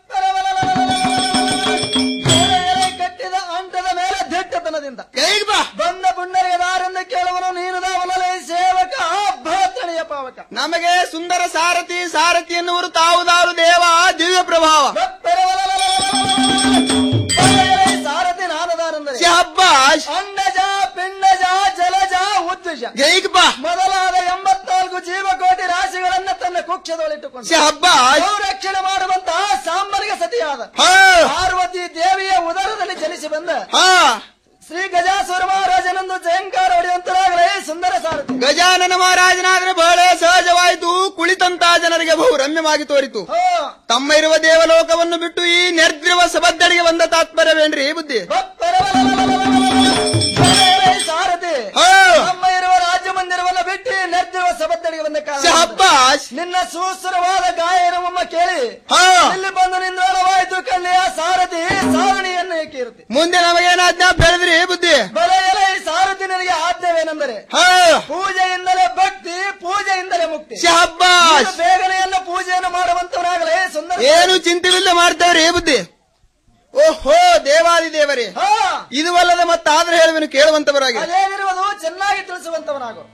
ಕಟ್ಟಿದ ಅಂಟದ ಮೇಲೆ ದಿಟ್ಟತನದಿಂದ ಕೈಗೆ ಬಾ ಬಂದ ಪುಣ್ಯರಿಗೆ ದಾರಿಂದ ಕೇಳುವನು ನೀನು ದಾವಲಲೆ ಸೇವಕ ಭರತನೆಯ ಪಾವಕ ನಮಗೆ ಸುಂದರ ಸಾರಥಿ ಸಾರಥಿ ಎನ್ನುವರು ತಾವುದಾರು ದೇವ ದಿವ್ಯ ಪ್ರಭಾವ ಸಾರಥಿ ನಾನದಾರಂದರೆ ಶಹಬ್ಬಾಷ್ ಅಂಡಜ ಪಿಂಡಜ ಜಲಜ ಉದ್ವಿಷ ಗೈಗ್ ಬಾ ಮೊದಲಾದ ಎಂಬತ್ನಾಲ್ಕು ಜೀವಕೋಟಿ ರಾಶಿಗಳನ್ನ ತನ್ನ ಕುಕ್ಷದೊಳಿಟ್ಟುಕೊಂಡು ಶಹಬ್ಬಾಷ್ ಸಂರಕ್ಷಣೆ ಮಾಡುವಂತಹ ಸಾಂಬರಿಗೆ ಸತಿಯಾದ ಹಾ. ಪಾರ್ವತಿ ದೇವಿಯ ಉದರದಲ್ಲಿ ಜನಿಸಿ ಬಂದ ಹಾ ಶ್ರೀ ಗಜಾಸುರ ಮಹಾರಾಜನಂದು ಜಯಂಕಾರ ಹೊಡೆಯುವಂತರಾಗಲೇ ಸುಂದರ ಸಾರಥಿ ಗಜಾನನ ಮಹಾರಾಜನಾದ್ರೆ ಬಹಳ ಸಹಜವಾಯಿತು ಕುಳಿತಂತ ಜನರಿಗೆ ಬಹು ರಮ್ಯವಾಗಿ ತೋರಿತು ತಮ್ಮ ಇರುವ ದೇವಲೋಕವನ್ನು ಬಿಟ್ಟು ಈ ನಿರ್ದ್ರವ ಸಬದ್ದಡಿಗೆ ಬಂದ ತಾತ್ಪರ್ಯವೇನ್ರಿ ಬುದ್ಧಿ ಸಾರಥಿ ಹಾ. ನಮ್ಮ ಇರುವ ರಾಜ್ಯ ಮಂದಿರವನ್ನ ಬಿಟ್ಟು ನೆರೆದಿರುವ ಸಬದ್ದರಿಗೆ ಬಂದ ಕಾರಣ ಶಹಬ್ಬಾಷ್ ನಿನ್ನ ಸುಸುರವಾದ ಗಾಯನವಮ್ಮ ಕೇಳಿ ಹಾ. ಇಲ್ಲಿ ಬಂದು ನಿಂದೋಳವಾಯಿತು ಕನ್ಯೆಯ ಸಾರಥಿ ಸಾರಣಿಯನ್ನು ಏಕೆ ಇರುತ್ತೆ ಮುಂದೆ ನಮಗೇನಾಜ್ಞಾ ಬೆಳೆದ್ರಿ ಬುದ್ಧಿ ಬರೆಯಲ ಈ ಸಾರಥಿ ನನಗೆ ಆಜ್ಞವೇನೆಂದರೆ ಹಾ. ಪೂಜೆಯಿಂದಲೇ ಭಕ್ತಿ ಪೂಜೆಯಿಂದಲೇ ಮುಕ್ತಿ ಶಹಬ್ಬಾಷ್ ನೀನು ಬೇಗನೆಯನ್ನು ಪೂಜೆಯನ್ನು ಮಾಡುವಂತವನಾಗಲೇ ಸುಂದರ ಏನು ಚಿಂತೆವಿಲ್ಲ ಮಾಡ್ತೇವ್ರಿ ಬುದ್ಧಿ ಓಹೋ ದೇವಾದಿ ದೇವರೇ ಹಾ. ಇದುವಲ್ಲದ ಮತ್ತಾದ್ರೆ ಹೇಳುವೆನು ಕೇಳುವಂತವರಾಗಿ ಅದೇನಿರುವುದು ಚೆನ್ನಾಗಿ ತಿಳಿಸುವಂತವನಾಗು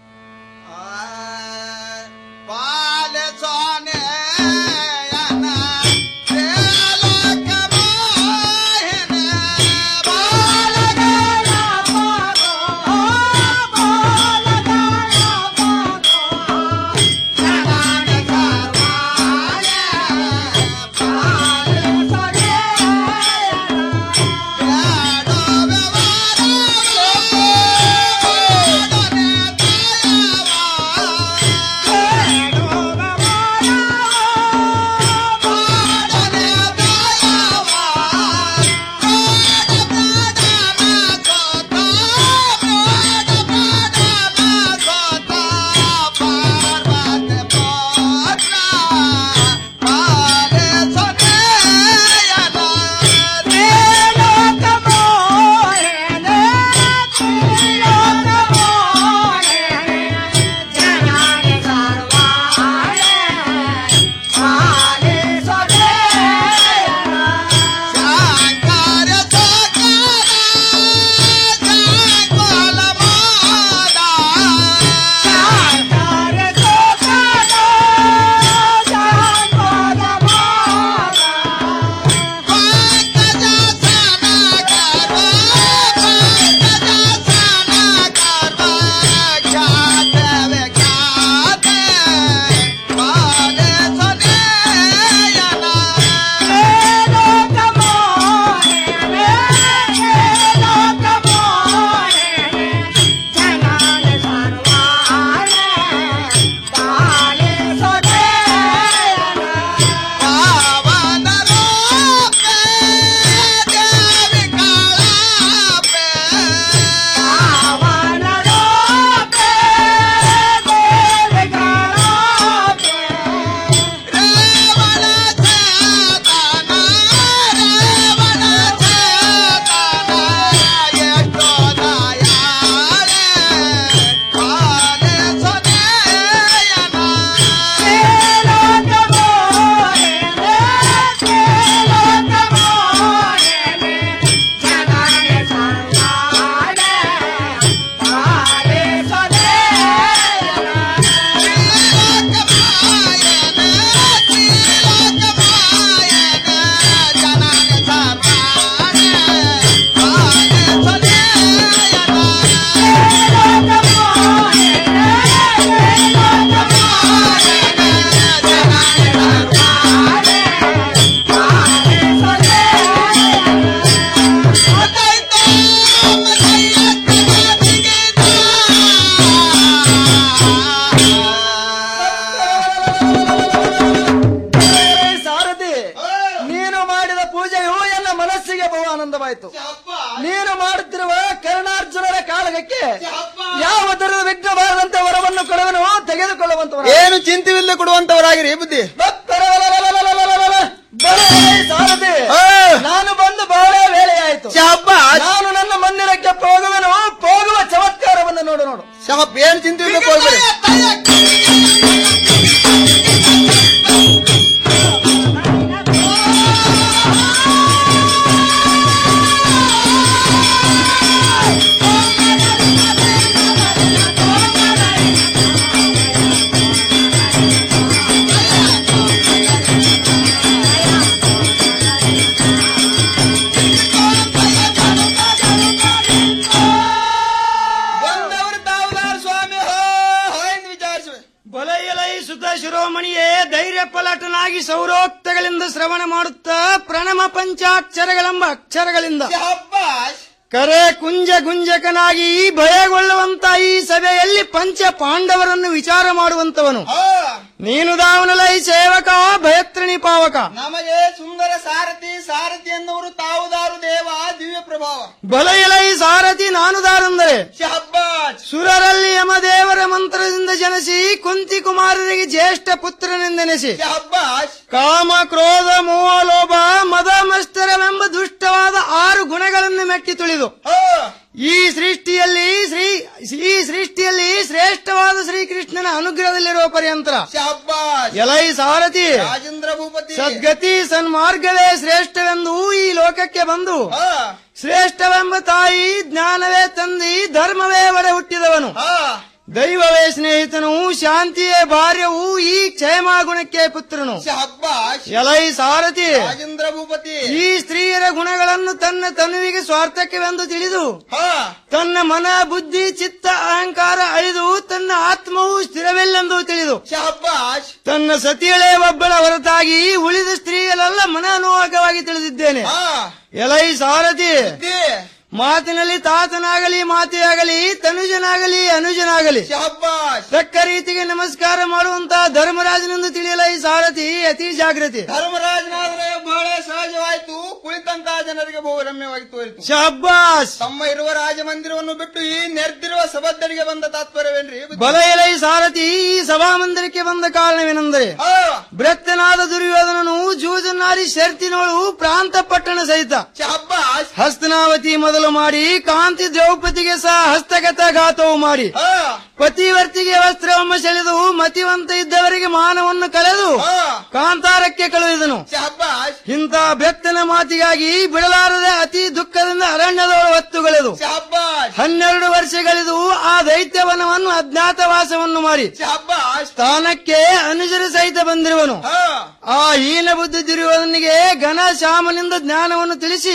ಸಾರಥಿ ನೀನು ಮಾಡಿದ ಪೂಜೆಯು ಎನ್ನ ಮನಸ್ಸಿಗೆ ಬಹು ಆನಂದವಾಯಿತು ನೀನು ಮಾಡುತ್ತಿರುವ ಕರ್ಣಾರ್ಜುನರ ಕಾಳಗಕ್ಕೆ ಯಾವ ತರದ ವಿಘ್ನ ಬಾರದಂತೆ ವರವನ್ನು ಕೊಡುವನು ತೆಗೆದುಕೊಳ್ಳುವಂತವನು ಏನು ಚಿಂತೆವಿಲ್ಲ ಕೊಡುವಂತವರಾಗಿರಿ ಬುದ್ಧಿ ಸಾರಥಿ ಹಾ. ನಾನು ಬಂದು ಬಹಳ ವೇಳೆ ಆಯಿತು ಶಹಬ್ಬಾಷ್ ನಾನು ನನ್ನ ಮಂದಿರಕ್ಕೆ ಹೋಗುವೆನು ಹೋಗುವ ಚಮತ್ಕಾರವನ್ನು ನೋಡು ನೋಡು ಶಹಬ್ ಏನು ಚಿಂತೆವಿಲ್ಲ ಕೊಡ್ಬೇಡಿ ¡Vamos! ಚೆನ್ನಾಗಿ ಸೌರೋಕ್ತಗಳಿಂದ ಶ್ರವಣ ಮಾಡುತ್ತಾ ಪ್ರಣಮ ಪಂಚಾಕ್ಷರಗಳೆಂಬ ಅಕ್ಷರಗಳಿಂದ ಕರೆ ಕುಂಜ ಗುಂಜಕನಾಗಿ ಭಯಗೊಳ್ಳುವಂತ ಈ ಸಭೆಯಲ್ಲಿ ಪಂಚ ಪಾಂಡವರನ್ನು ವಿಚಾರ ಮಾಡುವಂತವನು ನೀನು ದಾವನಲೈ ಸೇವಕ ಭಯತ್ರಿಣಿ ಪಾವಕ ನಮಗೆ ಸುಂದರ ಸಾರಥಿ ಸಾರಥಿ ಎನ್ನುವರು ತಾವುದಾರು ದೇವ ದಿವ್ಯ ಪ್ರಭಾವ ಬಲಯಲೈ ಸಾರಥಿ ನಾನು ದಾರಂದರೆ ಶಹಬ್ಬಾಜ್ ಸುರರಲ್ಲಿ ಯಮದೇವರ ಮಂತ್ರದಿಂದ ಜನಿಸಿ ಕುಂತಿ ಕುಮಾರರಿಗೆ ಜ್ಯೇಷ್ಠ ಪುತ್ರನೆಂದೆನಿಸಿ ಶಹಬ್ಬಾಜ್ ಕಾಮ ಕ್ರೋಧ ಮೋಹ ಲೋಭ ಮದ ಮಸ್ತರವೆಂಬ ದುಷ್ಟವಾದ ಆರು ಗುಣಗಳನ್ನು ಮೆಟ್ಟಿ ತುಳಿದು ಈ ಸೃಷ್ಟಿಯಲ್ಲಿ ಶ್ರೀ ಈ ಸೃಷ್ಟಿಯಲ್ಲಿ ಶ್ರೇಷ್ಠವಾದ ಶ್ರೀಕೃಷ್ಣನ ಅನುಗ್ರಹದಲ್ಲಿರುವ ಪರ್ಯಂತರ ಶಹಬ್ಬಾಜ್ ಎಲೈ ಸಾರಥಿ ರಾಜೇಂದ್ರ ಭೂಪತಿ ಸದ್ಗತಿ ಸನ್ಮಾರ್ಗವೇ ಶ್ರೇಷ್ಠವೆಂದು ಈ ಲೋಕಕ್ಕೆ ಬಂದು ಶ್ರೇಷ್ಠವೆಂಬ ತಾಯಿ ಜ್ಞಾನವೇ ತಂದಿ ಧರ್ಮವೇ ಒಡೆ ಹುಟ್ಟಿದವನು ದೈವವೇ ಸ್ನೇಹಿತನು ಶಾಂತಿಯೇ ಭಾರ್ಯವು ಈ ಕ್ಷೇಮ ಗುಣಕ್ಕೆ ಪುತ್ರನು ಶಹಬ್ಬಾಜ್ ಎಲೈ ಸಾರಥಿ ರಾಜೇಂದ್ರ ಭೂಪತಿ ಈ ಸ್ತ್ರೀಯರ ಗುಣಗಳನ್ನು ತನ್ನ ತನುವಿಗೆ ಸ್ವಾರ್ಥಕ್ಕೆವೆಂದು ತಿಳಿದು ತನ್ನ ಮನ ಬುದ್ಧಿ ಚಿತ್ತ ಅಹಂಕಾರ ಅಳಿದು ತನ್ನ ಆತ್ಮವು ಸ್ಥಿರವಿಲ್ಲೆಂದು ತಿಳಿದು ಶಹಬ್ಬಾಜ್ ತನ್ನ ಸತಿಯಳೇ ಒಬ್ಬಳ ಹೊರತಾಗಿ ಉಳಿದ ಸ್ತ್ರೀಯರೆಲ್ಲ ಮನೋಹಕವಾಗಿ ತಿಳಿದಿದ್ದೇನೆ ಎಲೈ ಸಾರಥಿ ಮಾತಿನಲ್ಲಿ ತಾತನಾಗಲಿ ಮಾತೆಯಾಗಲಿ ತನುಜನಾಗಲಿ ಅನುಜನಾಗಲಿ ಶಹಬ್ಬಾಜ್ ತಕ್ಕ ರೀತಿಗೆ ನಮಸ್ಕಾರ ಮಾಡುವಂತಹ ಧರ್ಮರಾಜನೆಂದು ತಿಳಿಯಲ ಈ ಸಾರಥಿ ಅತಿ ಜಾಗೃತಿ ಧರ್ಮರಾಜನಾದರೆ ಬಹಳ ಸಹಜವಾಯಿತು ಕುಳಿತಂತ ಜನರಿಗೆ ಬಹು ರಮ್ಯವಾಗಿ ತೋರಿತು ಶಬ್ಬಾಸ್ ತಮ್ಮ ಇರುವ ರಾಜಮಂದಿರವನ್ನು ಬಿಟ್ಟು ಈ ನೆರೆದಿರುವ ಸಭದ್ದರಿಗೆ ಬಂದ ತಾತ್ಪರ್ಯವೇನ್ರಿ ಬಲ ಎಲೈ ಸಾರಥಿ ಈ ಸಭಾಮಂದಿರಕ್ಕೆ ಬಂದ ಕಾರಣವೇನೆಂದರೆ ಭ್ರತ್ತನಾದ ದುರ್ಯೋಧನನು ಜೂಜನ್ನಾರಿ ಶರ್ತಿನೋಳು ಪ್ರಾಂತ ಪಟ್ಟಣ ಸಹಿತ ಹಸ್ತನಾವತಿ ಮೊದಲು ಮಾಡಿ ಕಾಂತಿ ದ್ರೌಪದಿಗೆ ಸಹ ಹಸ್ತಗತ ಘಾತವು ಮಾಡಿ ಪತಿವರ್ತಿಗೆ ವಸ್ತ್ರವನ್ನು ಸೆಳೆದು ಮತಿವಂತ ಇದ್ದವರಿಗೆ ಮಾನವನ್ನು ಕಳೆದು ಕಾಂತಾರಕ್ಕೆ ಕಳುಹಿದನು ಇಂಥ ಬೆತ್ತನ ಮಾತಿಗಾಗಿ ಬಿಡಲಾರದೆ ಅತಿ ದುಃಖದಿಂದ ಅರಣ್ಯದೊಳ ಹೊತ್ತುಗಳೆದು ಹನ್ನೆರಡು ವರ್ಷಗಳಿದು ಆ ದೈತ್ಯವನವನ್ನು ಅಜ್ಞಾತವಾಸವನ್ನು ಮಾಡಿ ಸ್ಥಾನಕ್ಕೆ ಅನುಜರ ಸಹಿತ ಬಂದಿರುವನು ಆ ಹೀನ ಬುದ್ಧಿ ದುರ್ಯೋಧನಿಗೆ ಘನ ಶ್ಯಾಮನಿಂದ ಜ್ಞಾನವನ್ನು ತಿಳಿಸಿ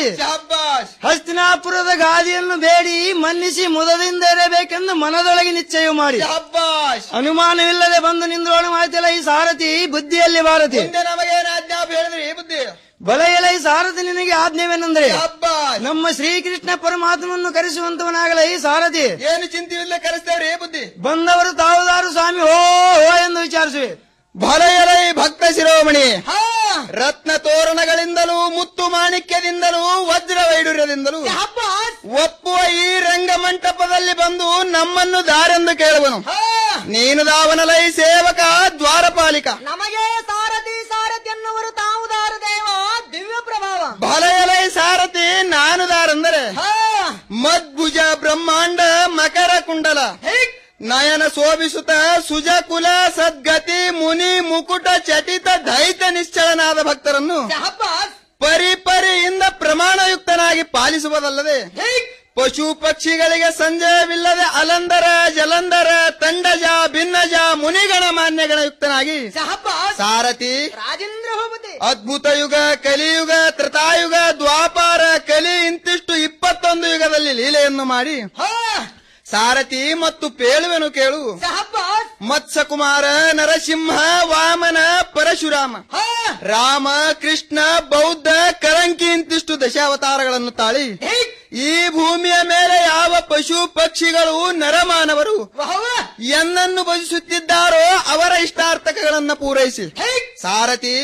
ಹಸ್ತಿನಾಪುರದ ಗಾದಿಯನ್ನು ಬೇಡಿ ಮನ್ನಿಸಿ ಮುದದಿಂದ ಇರಬೇಕೆಂದು ಮನದೊಳಗೆ ನಿಶ್ಚಯ ಮಾಡಿ ಅನುಮಾನವಿಲ್ಲದೆ ಬಂದು ನಿಂದ್ರೋಣ ಮಾತಿಲ್ಲ ಈ ಸಾರಥಿ ಬುದ್ಧಿಯಲ್ಲಿ ಭಾರತಿ ನಮಗೇನು ಆಜ್ಞಾಪ ಹೇಳಿದ್ರಿ ಬುದ್ಧಿ ಬಲೆಯಲ ಈ ಸಾರಥಿ ನಿನಗೆ ಆಜ್ಞೆವೇನೆಂದರೆ ನಮ್ಮ ಶ್ರೀಕೃಷ್ಣ ಪರಮಾತ್ಮವನ್ನು ಕರೆಸುವಂತವನಾಗಲ ಈ ಸಾರಥಿ ಏನು ಚಿಂತೆಯಿಲ್ಲ ಕರೆಸ್ತೇವ್ರಿ ಬುದ್ಧಿ ಬಂದವರು ತಾವುದಾರು ಸ್ವಾಮಿ ಹೋ ಹೋ ಎಂದು ವಿಚಾರಿಸುವೆ ಭಲಯಲೈ ಭಕ್ತ ಶಿರೋಮಣಿ ರತ್ನ ತೋರಣಗಳಿಂದಲೂ ಮುತ್ತು ಮಾಣಿಕ್ಯದಿಂದಲೂ ವಜ್ರ ವೈಡೂರ್ಯದಿಂದಲೂ ಒಪ್ಪುವ ಈ ರಂಗಮಂಟಪದಲ್ಲಿ ಬಂದು ನಮ್ಮನ್ನು ದಾರೆಂದು ಕೇಳುವನು ನೀನು ದಾವನಲೈ ಸೇವಕ ದ್ವಾರಪಾಲಿಕ ನಮಗೆ ಸಾರಥಿ ಸಾರಥಿ ಎನ್ನುವರು ತಾವುದಾರ ದೇವ ದಿವ್ಯ ಪ್ರಭಾವ ಭಲಯಲೈ ಸಾರಥಿ ನಾನು ದಾರಂದರೆ ಮದ್ಭುಜ ಬ್ರಹ್ಮಾಂಡ ಮಕರ ಕುಂಡಲ ನಯನ ಶೋಭಿಸುತ್ತ ಸುಜಕುಲ ಸದ್ಗತಿ ಮುನಿ ಮುಕುಟ ಚಟಿತ ದೈತ ನಿಶ್ಚಲನಾದ ಭಕ್ತರನ್ನು ಪರಿಪರಿಯಿಂದ ಪ್ರಮಾಣಯುಕ್ತನಾಗಿ ಪಾಲಿಸುವುದಲ್ಲದೆ ಪಶು ಪಕ್ಷಿಗಳಿಗೆ ಸಂಜಯವಿಲ್ಲದೆ ಅಲಂದರ ಜಲಂದರ ತಂಡಜ ಭಿನ್ನಜ ಮುನಿಗಣ ಮಾನ್ಯಗಣಯುಕ್ತನಾಗಿ ಸಾರಥಿ ರಾಜೇಂದ್ರ ಭೂಪತಿ ಅದ್ಭುತ ಯುಗ ಕಲಿಯುಗ ತ್ರತಾಯುಗ ದ್ವಾಪಾರ ಕಲಿ ಇಂತಿಷ್ಟು ಇಪ್ಪತ್ತೊಂದು ಯುಗದಲ್ಲಿ ಲೀಲೆಯನ್ನು ಮಾಡಿ ಸಾರಥಿ ಮತ್ತು ಪೇಳುವೆನು ಕೇಳು ಮತ್ಸ್ಯ ಕುಮಾರ ನರಸಿಂಹ ವಾಮನ ಪರಶುರಾಮ ರಾಮ ಕೃಷ್ಣ ಬೌದ್ಧ ಕರಂಕಿ ಇಂತಿಷ್ಟು ದಶಾವತಾರಗಳನ್ನು ತಾಳಿ ಈ ಭೂಮಿಯ ಮೇಲೆ ಯಾವ ಪಶು ಪಕ್ಷಿಗಳು ನರಮಾನವರು ಎನ್ನನ್ನು ಭಜಿಸುತ್ತಿದ್ದಾರೋ ಅವರ ಇಷ್ಟಾರ್ಥಕಗಳನ್ನ ಪೂರೈಸಿ ಸಾರಥಿ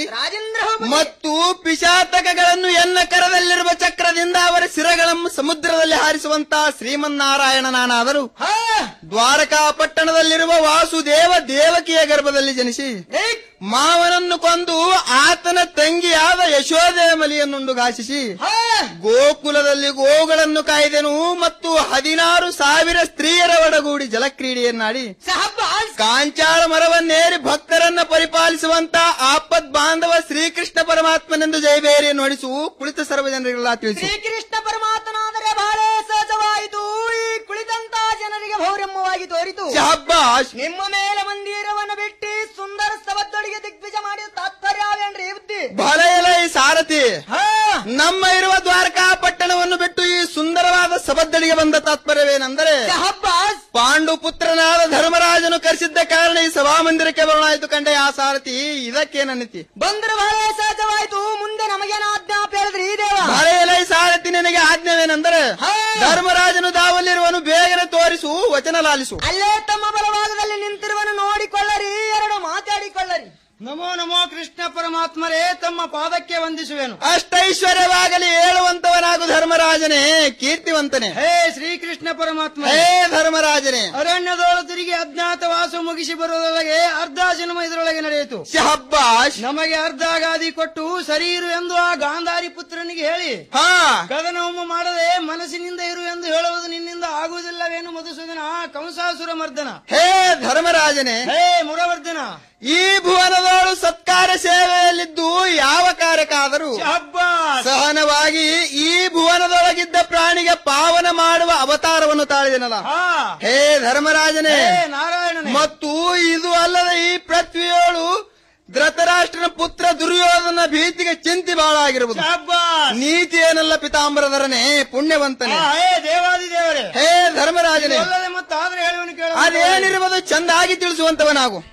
ಮತ್ತು ಪಿಶಾತಕಗಳನ್ನು ಎನ್ನ ಕರದಲ್ಲಿರುವ ಚಕ್ರದಿಂದ ಅವರ ಸಿರಗಳನ್ನು ಸಮುದ್ರದಲ್ಲಿ ಹಾರಿಸುವಂತಹ ಶ್ರೀಮನ್ನಾರಾಯಣ ನಾನಾದರೂ ದ್ವಾರಕಾ ಪಟ್ಟಣದಲ್ಲಿರುವ ವಾಸುದೇವ ದೇವಕಿಯ ಗರ್ಭದಲ್ಲಿ ಜನಿಸಿ ಮಾವನನ್ನು ಕೊಂದು ಆತನ ತಂಗಿಯಾದ ಯಶೋದೆ ಮಲಿಯನ್ನುಂಡು ಘಾಸಿಸಿ ಗೋಕುಲದಲ್ಲಿ ಗೋಗಳನ್ನು ಕಾಯ್ದೆನು ಮತ್ತು ಹದಿನಾರು ಸಾವಿರ ಸ್ತ್ರೀಯರ ಒಡಗೂಡಿ ಜಲಕ್ರೀಡೆಯನ್ನಾಡಿ ಕಾಂಚಾಳ ಮರವನ್ನೇರಿ ಭಕ್ತರನ್ನ ಪರಿಪಾಲಿಸುವಂತ ಆಪದ್ ಬಾಂಧವ ಶ್ರೀಕೃಷ್ಣ ಪರಮಾತ್ಮನೆಂದು ಜಯಬೇರಿ ನೋಡಿಸು ಕುಳಿತ ಸರ್ವ ಜನರಿಗೆಲ್ಲ ತಿಳಿಸಿ ಶ್ರೀಕೃಷ್ಣ ಪರಮಾತ್ಮನಾದರೆ ಬಹಳ ಸಹಜವಾಯಿತು ಈ ಕುಳಿತಂತ ಜನರಿಗೆ ಭೌರಮ್ಯವಾಗಿ ತೋರಿತು ಶಹಬ್ಬಾಷ್ ನಿಮ್ಮ ಮೇಲೆ ಮಂದಿರವನ್ನು ಬಿಟ್ಟು ಸುಂದರ ಸ್ತವದ್ದೊಳಗೆ ದಿಗ್ವಿಜಯ ಮಾಡಿದ ತಾತ್ಪರ್ಯವೇನ್ರಿ ಬುದ್ಧಿ ಬಹಳ ಈ ಸಾರಥಿ ನಮ್ಮ ಇರುವ ದ್ವಾರಕಾ ಪಟ್ಟಣವನ್ನು ಬಿಟ್ಟು ಈ ಸುಂದರವಾದ ಸಬದ್ದಳಿಗೆ ಬಂದ ತಾತ್ಪರ್ಯವೇನೆಂದರೆ ಪಾಂಡು ಪುತ್ರನಾದ ಧರ್ಮರಾಜನು ಕರೆಸಿದ್ದ ಕಾರಣ ಈ ಸಭಾಮಂದಿರಕ್ಕೆ ಬರೋಣಾಯ್ತು ಕಂಡೆ ಆ ಸಾರಥಿ ಇದಕ್ಕೇನನ್ನಿತಿ ಬಂದ್ರೆ ಬಹಳ ಸಹಜವಾಯ್ತು ಮುಂದೆ ನಮಗೇನ ಆಜ್ಞಾಪ ಹೇಳಿದ್ರಿ ಈ ದೇವ ಬರೆಯಲೈ ಸಾರಥಿ ನಿನಗೆ ಆಜ್ಞವೇನೆಂದರೆ ಧರ್ಮರಾಜನು ದಾವಲ್ಲಿರುವನು ಬೇಗನೆ ತೋರಿಸು ವಚನ ಲಾಲಿಸು ಅಲ್ಲೇ ತಮ್ಮ ಬಲಭಾಗದಲ್ಲಿ ನಿಂತಿರುವನು ನೋಡಿಕೊಳ್ಳರಿ ಎರಡು ಮಾತಾಡಿಕೊಳ್ಳರಿ ನಮೋ ನಮೋ ಕೃಷ್ಣ ಪರಮಾತ್ಮರೇ ತಮ್ಮ ಪಾದಕ್ಕೆ ವಂದಿಸುವೆನು ಅಷ್ಟೈಶ್ವರ್ಯವಾಗಲಿ ಹೇಳುವಂತವನಾಗು ಧರ್ಮರಾಜನೇ ಕೀರ್ತಿವಂತನೇ ಹೇ ಶ್ರೀಕೃಷ್ಣ ಪರಮಾತ್ಮ ಹೇ ಧರ್ಮರಾಜನೇ ಅರಣ್ಯದೊಳು ತಿರುಗಿ ಅಜ್ಞಾತವಾಸ ಮುಗಿಸಿ ಬರುವುದರೊಳಗೆ ಅರ್ಧ ಜನ್ಮ ಇದರೊಳಗೆ ನಡೆಯಿತು ಶಹಬ್ಬಾಷ್ ನಮಗೆ ಅರ್ಧ ಗಾದಿ ಕೊಟ್ಟು ಸರಿಯಿರು ಎಂದು ಆ ಗಾಂಧಾರಿ ಪುತ್ರನಿಗೆ ಹೇಳಿ ಹಾ ಕದನವೊಮ್ಮೆ ಮಾಡದೆ ಮನಸ್ಸಿನಿಂದ ಇರು ಎಂದು ಹೇಳುವುದು ನಿನ್ನಿಂದ ಆಗುವುದಿಲ್ಲವೇನು ಮಧುಸೂದನ ಕಂಸಾಸುರ ಮರ್ದನ ಹೇ ಧರ್ಮರಾಜನೇ ಹೇ ಮುರವರ್ಧನ ಈ ಭುವನದೋಳು ಸತ್ಕಾರ ಸೇವೆಯಲ್ಲಿದ್ದು ಯಾವ ಕಾರ್ಯಕ್ಕಾದರೂ ಸಹನವಾಗಿ ಈ ಭುವನದೊಳಗಿದ್ದ ಪ್ರಾಣಿಗೆ ಪಾವನ ಮಾಡುವ ಅವತಾರವನ್ನು ತಾಳಿದನಲ್ಲ ಹೇ ಧರ್ಮರಾಜನೇ ನಾರಾಯಣನೇ ಮತ್ತು ಇದು ಅಲ್ಲದೆ ಈ ಪೃಥ್ವಿಯೋಳು ಧೃತರಾಷ್ಟ್ರನ ಪುತ್ರ ದುರ್ಯೋಧನ ಭೀತಿಗೆ ಚಿಂತೆ ಬಹಳ ಆಗಿರುವುದು ನೀತಿ ಏನಲ್ಲ ಪಿತಾಂಬರಧರನೇ ಪುಣ್ಯವಂತನೇ ಹೇ ದೇವಾದಿ ದೇವರೇ ಹೇ ಧರ್ಮರಾಜನೇ ಮತ್ತಾದ್ರೆ ಹೇಳುವನು ಕೇಳ ಅದೇನಿರುವುದು ಚಂದಾಗಿ ತಿಳಿಸುವಂತವನಾಗು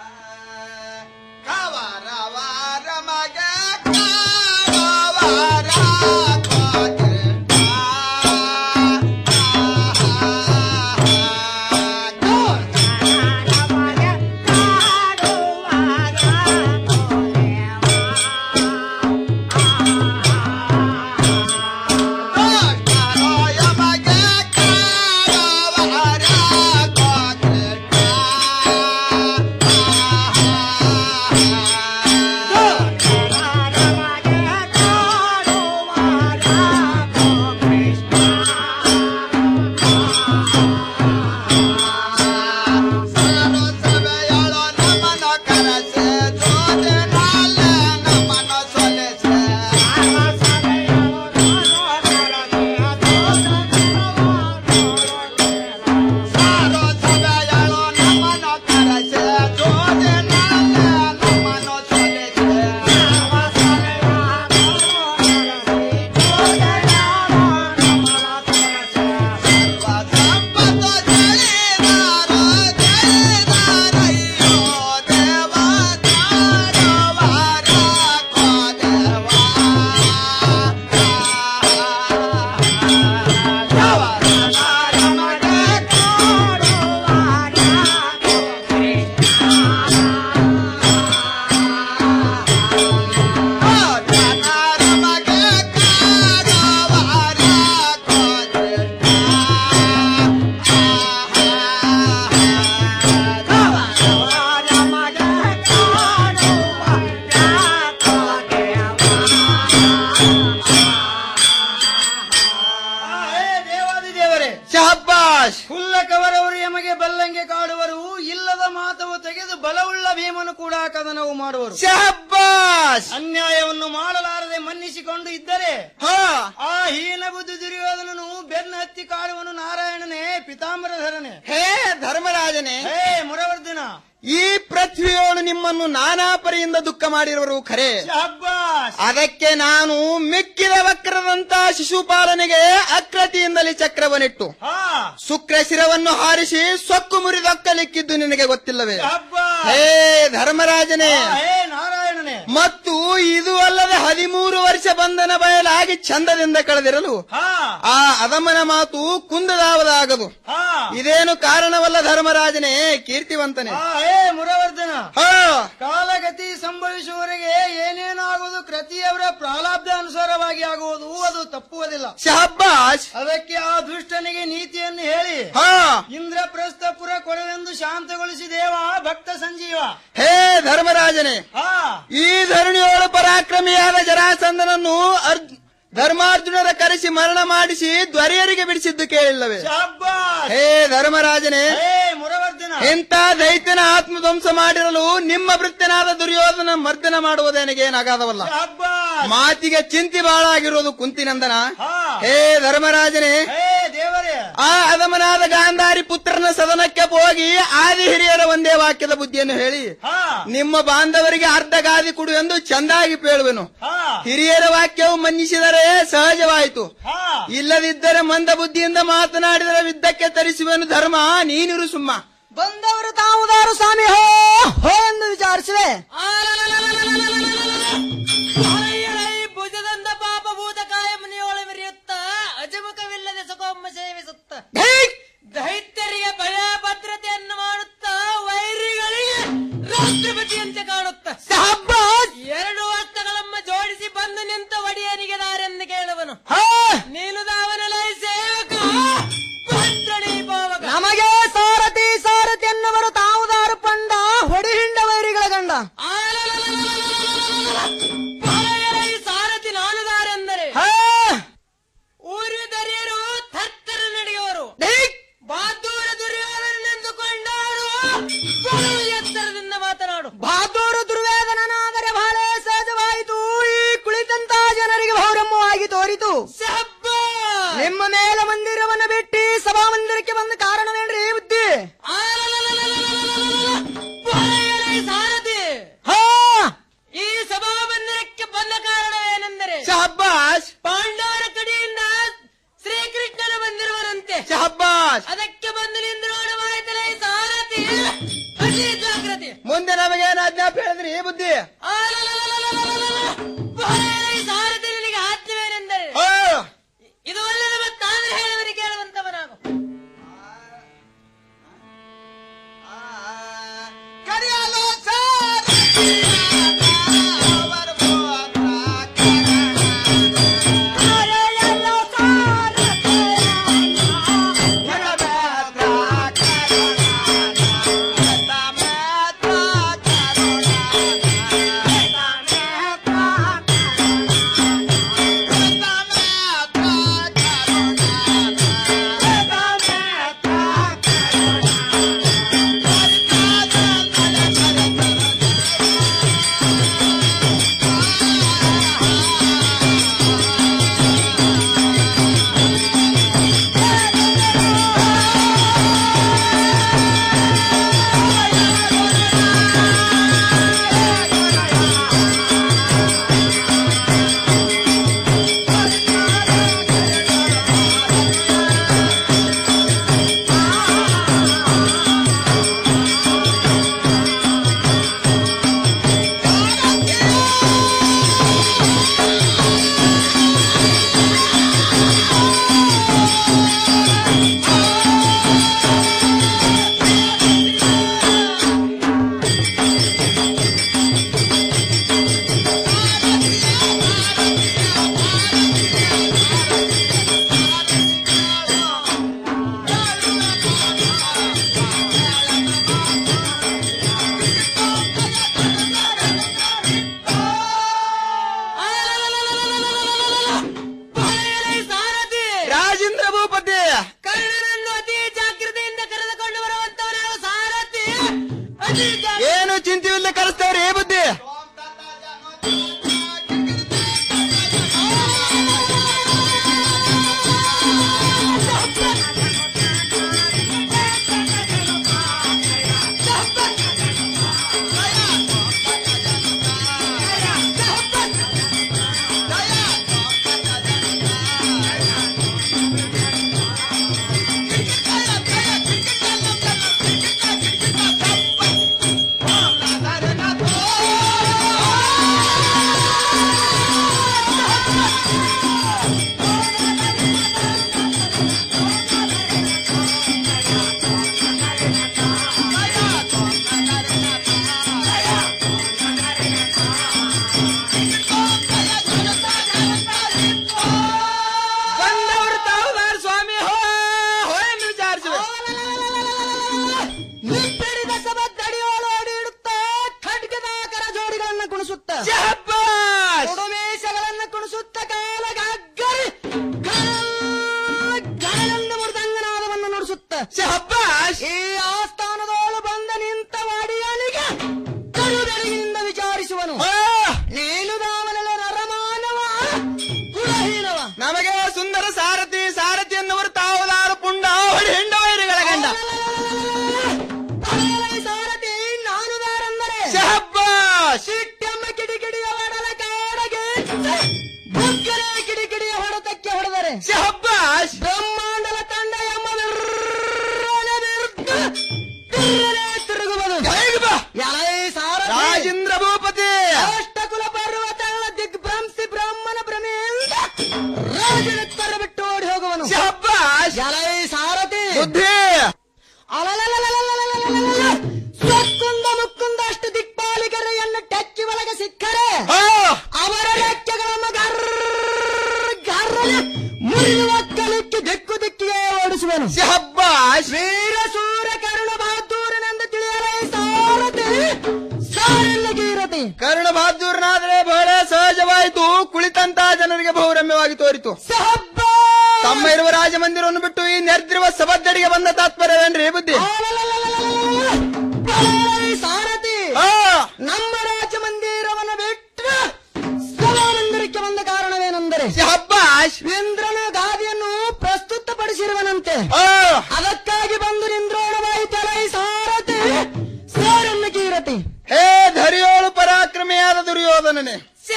ಹೇ ದೇವಾದಿ ದೇವರೇ ಶಹಬ್ಬಾಷ್ ಹುಲ್ಲ ಕವರವರು ಎಮಗೆ ಬಲ್ಲಂಗೆ ಕಾಡುವರು ಇಲ್ಲದ ಮಾತವು ತೆಗೆದು ಬಲವುಳ್ಳ ಭೀಮನು ಕೂಡ ಕದನವು ಮಾಡುವರು ಶಹಬ್ಬಾಷ್ ಅನ್ಯಾಯವನ್ನು ಮಾಡಲಾರದೆ ಮನ್ನಿಸಿಕೊಂಡು ಇದ್ದರೆ ಹಾ ಆ ಹೀನ ಬುದ್ಧಿ ದುರ್ಯೋಧನನು ಬೆನ್ನ ಹತ್ತಿ ಕಾಡುವನು ನಾರಾಯಣನೇ ಪಿತಾಂಬರಧರನೇ ಹೇ ಧರ್ಮರಾಜನೇ ಹೇ ಮುರವರ್ಧನ ಈ ಪೃಥ್ವಿಯೋಳು ನಿಮ್ಮನ್ನು ನಾನಾ ಪರಿಯಿಂದ ದುಃಖ ಮಾಡಿರುವರು ಖರೆ ಶಹಬ್ಬಾಷ್ ಅದಕ್ಕೆ ನಾನು ಮಿಕ್ಕಿದ ವಕ್ರದಂತ ಶಿಶುಪಾಲನೆಗೆ ಅಕ್ರತಿಯಿಂದಲೇ ಚಕ್ರವನ್ನಿಟ್ಟು ಹಾ ಶುಕ್ರ ಶಿರವನ್ನು ಹಾರಿಸಿ ಸೊಕ್ಕು ಮುರಿದೊಕ್ಕಲಿಕ್ಕಿದ್ದು ನಿನಗೆ ಗೊತ್ತಿಲ್ಲವೇ ಶಹಬ್ಬಾಷ್ ಹೇ ಧರ್ಮರಾಜನೇ ಹೇ ನಾರಾಯಣನೇ ಮತ್ತು ಇದು ಅಲ್ಲದೆ ಹದಿಮೂರು ವರ್ಷ ಬಂಧನ ಬಯಲಾಗಿ ಚಂದದಿಂದ ಕಳೆದಿರಲು ಹಾ ಆ ಅದಮನ ಮಾತು ಕುಂದದಾವದಾಗದು ಹಾ ಇದೇನು ಕಾರಣವಲ್ಲ ಧರ್ಮರಾಜನೇ ಕೀರ್ತಿವಂತನೇ ಹಾ ಹೇ ಮುರವರ್ಧನ ಹಾ ಕಾಲಗತಿ ಸಂಭವಿಸುವವರೆಗೆ ಏನೇನಾಗುವುದು ಕೃತಿಯವರ ಪ್ರಾಲಾಬ್ಧ ಅನುಸಾರವಾಗಿ ಆಗುವುದು ಅದು ತಪ್ಪುವುದಿಲ್ಲ ಶಹಬ್ಬಾಷ್ ಅದಕ್ಕೆ ಆ ದುಷ್ಟನಿಗೆ ನೀತಿಯನ್ನು ಹೇಳಿ ಹಾ ಇಂದ್ರಪ್ರಸ್ಥಪುರ ಕೊಡವೆಂದು ಶಾಂತಗೊಳಿಸಿ ದೇವ ಭಕ್ತ ಸಂಜೀವ ಹೇ ಧರ್ಮರಾಜನೇ ಹಾ ಈ ಧರಣಿಯೋಳು ಪರಾಕ್ರಮಿಯಾದ ಜರಾಸಂದನನ್ನು ಅರ್ಜ್- ಧರ್ಮಾರ್ಜುನರ ಕರೆಸಿ ಮರಣ ಮಾಡಿಸಿ ದ್ವರಿಯರಿಗೆ ಬಿಡಿಸಿದ್ದು ಕೇಳಿಲ್ಲವೇ ಶಬ್ಬಾಷ್ ಹೇ ಧರ್ಮರಾಜನೇ ಹೇ ಮುರವರ್ಧನ ಇಂಥ ದೈತ್ಯನ ಆತ್ಮಧ್ವಂಸ ಮಾಡಿರಲು ನಿಮ್ಮ ವೃತ್ತನಾದ ದುರ್ಯೋಧನ ಮರ್ದನ ಮಾಡುವುದೇನಿಗೇನಾಗಾದವಲ್ಲ ಶಬ್ಬಾಷ್ ಮಾತಿಗೆ ಚಿಂತಿ ಬಹಳ ಆಗಿರೋದು ಕುಂತಿನಂದನ ಹಾ ಹೇ ಧರ್ಮರಾಜನೇ ಹೇ ದೇವರೇ ಆ ಅಧಮನಾದ ಗಾಂಧಾರಿ ಪುತ್ರನ ಸದನಕ್ಕೆ ಹೋಗಿ ಆದಿ ಹಿರಿಯರ ಒಂದೇ ವಾಕ್ಯದ ಬುದ್ಧಿಯನ್ನು ಹೇಳಿ ನಿಮ್ಮ ಬಾಂಧವರಿಗೆ ಅರ್ಧ ಗಾದಿ ಕೊಡು ಎಂದು ಚಂದಾಗಿ ಪೇಳುವೆನು ಹಿರಿಯರ ವಾಕ್ಯವು ಮನ್ನಿಸಿದರೆ ಸಹಜವಾಯಿತು ಇಲ್ಲದಿದ್ದರೆ ಮಂದ ಬುದ್ಧಿಯಿಂದ ಮಾತನಾಡಿದರೆ ವಿದ್ದಕ್ಕೆ ತರಿಸುವೆನು ಧರ್ಮ ನೀನಿರು ಸುಮ್ಮ ಬಂದವರು ತಾವುದಾರು ಸ್ವಾಮಿ ಹೋ ಹೋ ಎಂದು ವಿಚಾರಿಸುವೆ ಭುಜದಂದ ಪಾಪ ಭೂತಕಾಯ ಮುನಿಯೋಳ ಮೆರೆಯುತ್ತ ಅಜಮುಖವಿಲ್ಲದೆ ಸುಖೊಮ್ಮ ಸೇವಿಸುತ್ತ ದೈತ್ಯರಿಗೆ ಭಯ ಭದ್ರತೆಯನ್ನು ಮಾಡುತ್ತಾ ವೈರಿಗಳಿಗೆ ರಾಷ್ಟ್ರಪತಿಯಂತೆ ಕಾಣುತ್ತ ಎರಡು ಹಸ್ತಗಳಮ್ಮ ಜೋಡಿಸಿ ಬಂದು ನಿಂತ ಒಡೆಯನಿಗೆ ದಾರೆಂದು ಕೇಳುವನು ನೀನು ದಾವನಲೈ ಸೇವಕ ಭದ್ರಣಿ ಪಾವಕ ನಮಗೆ ಸಾರಥಿ ಸಾರಥಿ ಎನ್ನುವರು ತಾವುದಾರು ಪಂಡ ಹೊಡಿಹಿಂಡ ವೈರಿಗಳ ಗಂಡ ಪಾಳೆಯರೈ ಸಾರಥಿ ನಾನು ದಾರೆಂದರೆ ಊರು ದರಿಯರು ಥತ್ತರ ನಡೆಯುವರು ಬಹದ್ದೂರ ದುರ್ಯೋಧನೆಂದುಕೊಂಡಾರು ಬಲು ಎತ್ತರದಿಂದ ಮಾತನಾಡು ಬಹದ್ದೂರು ದುರ್ವೇದನಾದರೆ ಬಹಳ ಸಹಜವಾಯಿತು ಈ ಕುಳಿತಂತ ಜನರಿಗೆ ಭೌರಮ್ಮವಾಗಿ ತೋರಿತು ನಿಮ್ಮ ಮೇಲೆ ಮಂದಿರವನ್ನು ಬಿಟ್ಟು ಸಭಾ ಮಂದಿರಕ್ಕೆ ಬಂದ ಕಾರಣವೇನ್ರಿ ಬುದ್ಧಿ ಪಾಳೆಯರೈ ಸಾರಥಿ ಹಾ ಈ ಸಭಾ ಮಂದಿರಕ್ಕೆ ಬಂದ ಕಾರಣವೇನೆಂದರೆ ಶಹಬ್ಬಾಸ್ ಪಾಂಡವರ ಕಡೆಯಿಂದ ಶ್ರೀಕೃಷ್ಣನ ಬಂದಿರುವರಂತೆ ಶಹಬ್ಬಾಸ್ ಅದಕ್ಕೆ ಬಂದು ನಿಂದು ನೋಡವಾಯ್ತಲ್ಲ ಈ ಸಾರಥಿ ಅತಿ ಜಾಗ್ರತೆ ಮುಂದೆ ನಮಗೇನು ಆಜ್ಞಾಪ ಹೇಳಿದ್ರಿ ಈ ಬುದ್ಧಿ ಪಾಳೆಯರೈ ಸಾರಥಿ ನಿನಗೆ ಆಜ್ಞವೇನೆಂದರೆ ಓ ಇದು ಒಳ್ಳೆದ ಮತ್ತಾದ್ರೆ ಹೇಳುವರಿಗೆ ಕೇಳುವಂತವನಾಗು ಸಾರಥಿ ಬುಕ್ಕನೆ ಕಿಡಿ ಕಿಡಿಯ ಹೊಡೆತಕ್ಕೆ ಹೊಡೆದರೆ ಶಹಬ್ಬಾಸ್ ಬ್ರಹ್ಮಾಂಡಲ ತಂಡ ಎಂಬ ವಿರ್ರನೆ ವಿರುದ್ಧ ತಿರುಗನೆ ತಿರುಗುವುದು ಎಲೈ ಸಾರಥಿ. ರಾಜೇಂದ್ರ ಭೂಪತಿ ಅಷ್ಟಕುಲ ಪರ್ವತಗಳ ದಿಗ್ಭ್ರಂಸಿ ಬ್ರಹ್ಮನ ಭ್ರಮೆಯಿಂದ ರಾಜನೆತ್ತರ ಬಿಟ್ಟು ಓಡಿ ಹೋಗುವನು ಶಹಬ್ಬಾಸ್ ಎಲೈ ಸಾರಥಿ ಬುದ್ಧಿ ಅಲಲಲಲಲಲಲಲಲಲ. ಸ್ವಕ್ಕುಂದ ಮುಕ್ಕುಂದ ಅಷ್ಟು ದಿಕ್ಪಾಲಿಗರೆಯನ್ನು ಟೆಕ್ಕಿ ಒಳಗೆ ಸಿಕ್ಕರೆ ಅವರ ರೆಕ್ಕೆಗಳನ್ನು ಗರ್ರ ಗರ್ರನೆ ಮುರಿಯುವ ಕಲಿಕ್ಕೆ ದಿಕ್ಕು ದಿಕ್ಕಿಗೆ ಓಡಿಸುವೆನು ಶಹಬ್ಬಾಸ್ ವೀರ ಸೂರ ಕರುಣ ಬಹದ್ದೂರನೆಂದು ತಿಳಿಯಲೇ ಸಾರಥಿ ಸಾರೆಲ್ಲಗೀರತಿ ಕರುಣ ಬಹದ್ದೂರನಾದ್ರೆ ಬಹಳ ಸಹಜವಾಯಿತು ಕುಳಿತಂತ ಜನರಿಗೆ ಬಹುರಮ್ಯವಾಗಿ ತೋರಿತು ತಮ್ಮ ಇರುವ ರಾಜಮಂದಿರವನ್ನು ಬಿಟ್ಟು ಈ ನೆರೆದಿರುವ ಸಭದ್ದಡಿಗೆ ಬಂದ ತಾತ್ಪರ್ಯವೇನ್ರಿ ಬುದ್ಧಿ ಎಲೈ ಸಾರಥಿ ಆ, ನಮ್ಮ ರಾಜ ಮಂದಿರವನ್ನು ಬಿಟ್ಟು ಸಭಾಮಂದಿರಕ್ಕೆ ಬಂದ ಕಾರಣವೇನೆಂದರೆ ಶಹಬ್ಬಾಸ್ ಇಂದ್ರನ ಗಾದಿಯನ್ನು ಪ್ರಸ್ತುತಪಡಿಸಿರುವನಂತೆ ಆ, ಅದಕ್ಕಾಗಿ ಬಂದು ನಿಂದ್ರೋಣವಾಯಿತಲೈ ಸಾರಥಿ ಸಾರನ್ನು ಕೀರತಿ ಹೇ ಧರಿಯೋಳು ಪರಾಕ್ರಮಿಯಾದ ದುರ್ಯೋಧನನೇ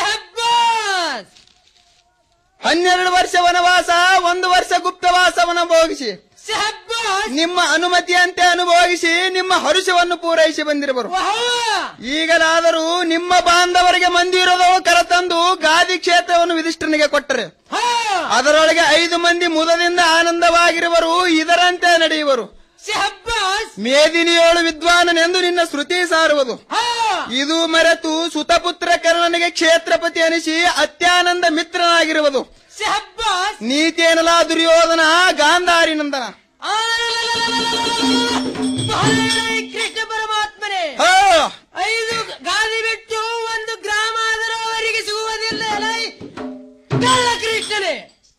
ಹನ್ನೆರಡು ವರ್ಷ ವನವಾಸ ಒಂದು ವರ್ಷ ಗುಪ್ತವಾಸವನ್ನ ಭೋಗಿಸಿ ನಿಮ್ಮ ಅನುಮತಿಯಂತೆ ಅನುಭೋಗಿಸಿ ನಿಮ್ಮ ಹರುಷವನ್ನು ಪೂರೈಸಿ ಬಂದಿರುವರು ಈಗಲಾದರೂ ನಿಮ್ಮ ಬಾಂಧವರಿಗೆ ಮಂದಿರೋದು ಕರೆತಂದು ಗಾದಿ ಕ್ಷೇತ್ರವನ್ನು ವಿಧಿಷ್ಠನಿಗೆ ಕೊಟ್ಟರೆ ಅದರೊಳಗೆ ಐದು ಮಂದಿ ಮುದದಿಂದ ಆನಂದವಾಗಿರುವರು ಇದರಂತೆ ನಡೆಯುವರು ಮೇದಿನಿಯೋಳು ವಿದ್ವಾನನೆಂದು ನಿನ್ನ ಶ್ರುತಿ ಸಾರುವುದು ಇದು ಮರೆತು ಸುತಪುತ್ರ ಕರ್ಣನಿಗೆ ಕ್ಷೇತ್ರಪತಿ ಅನಿಸಿ ಅತ್ಯಾನಂದ ಮಿತ್ರನಾಗಿರುವುದು ನೀತಿ ಎನ್ನಲ ದುರ್ಯೋಧನ ಗಾಂಧಾರಿ ನಂದನ ಕೃಷ್ಣ ಪರಮಾತ್ಮನೇ ಹಾ, ಐದು ಗಾದಿ ಬಿಟ್ಟು ಒಂದು ಗ್ರಾಮ ಆದರೂ ಅವರಿಗೆ ಸಿಗುವುದಿಲ್ಲ ಅಲೈ ಕಳ್ಳ ಕೃಷ್ಣನೇ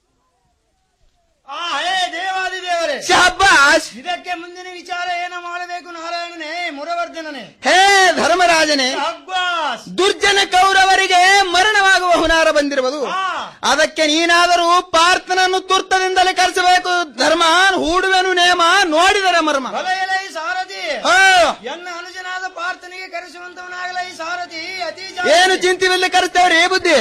ಆ ಹೇ ದೇವಾದಿ ದೇವರೇ ಶಹಬ್ಬಾಸ್ ಇದಕ್ಕೆ ಮುಂದಿನ ವಿಚಾರ ಏನು ಮಾಡಬೇಕು ನಾರಾಯಣನೇ ಮುರವರ್ಧನನೇ ಹೇ ಧರ್ಮರಾಜನೇ ಅಬ್ಬಾಸ್ ದುರ್ಜನ ಕೌರವರಿಗೆ ಮರಣವಾಗುವ ಹುನಾರ ಬಂದಿರುವುದು ಅದಕ್ಕೆ ನೀನಾದರೂ ಪಾರ್ಥನನ್ನು ತುರ್ತದಿಂದಲೇ ಕರೆಸಬೇಕು ಧರ್ಮ ಹೂಡುವೆನು ನೇಮ ನೋಡಿದರೆ ಮರ್ಮ ಬಲೆಯಲೈ ಸಾರಥಿ ಹಾ. ಎನ್ನ ಅನುಜನಾದ ಪಾರ್ಥನಿಗೆ ಕರೆಸುವಂತವನಾಗಲೈ ಸಾರಥಿ ಅತಿ ಏನು ಚಿಂತಿವಿಲ್ಲ ಕರೆಸ್ತೇವ್ರಿ ಬುದ್ಧಿ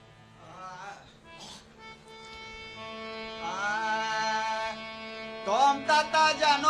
ತೋಮ್ ತಾತ ಜಾನೋ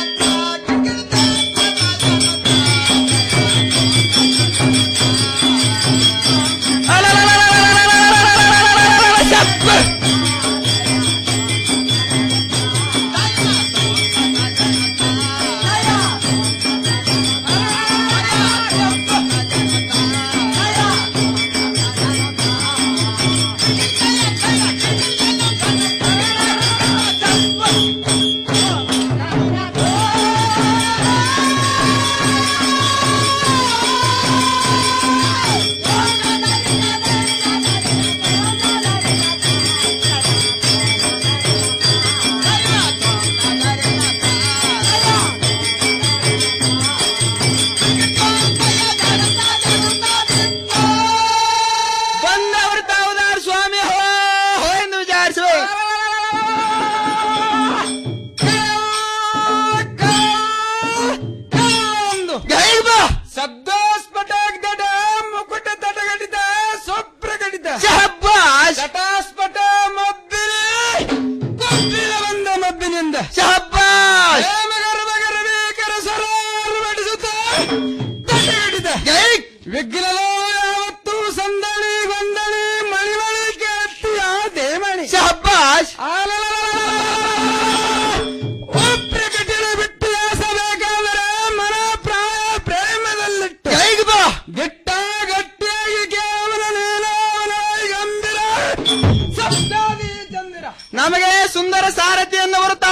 ಬಂದವರು ತಾವುದಾರು ಸ್ವಾಮಿ ಹೋ ಹೋ ಎಂದು ವಿಚಾರಿಸುವೆ ಶಬ್ದೋಸ್ಫಟ ಗಡ ಮುಕುಟ ತಟಗಡಿತ ಸೊಪ್ರಗಡಿತ ಶಹಬ್ಬಾಸ್ ಘಟಾಸ್ಫಟ ಮಬ್ಬಿಲಿ ಕೊಬ್ಬಿಲ ಬಂದ ಮಬ್ಬಿನಿಂದ ಶಹಬ್ಬಾಸ್ ಗರ್ಭಗರ್ಭೀಕರ ಸರಾರು ಬಡಿಸುತ್ತ ತಟಗಡಿತ ವಿಘ್ನಲೋ ಯಾವತ್ತು ಸಂದಣಿ ಗೊಂದಣಿ ಮಣಿಮಣಿ ಕೆತ್ತಿಯ ದೇಮಣಿ ಶಹಬ್ಬಾಸ್ ಪ್ರಕಟಣೆ ಬಿಟ್ಟು ಯಾಸಬೇಕಾದರೆ ಮನ ಪ್ರಾಯ ಪ್ರೇಮದಲ್ಲಿಟ್ಟು ಕೈಗೆ ಬಾ ಗಿಟ್ಟ ಗಟ್ಟಿಯಾಗಿ ಕೇವಲ ನೀಲವನಾಗಿ ಗಂಭೀರ ಶಬ್ದಾದಿ ಚಂದಿರ ನಮಗೆ ಸುಂದರ ಸಾರಥಿ ಎನ್ನುವರು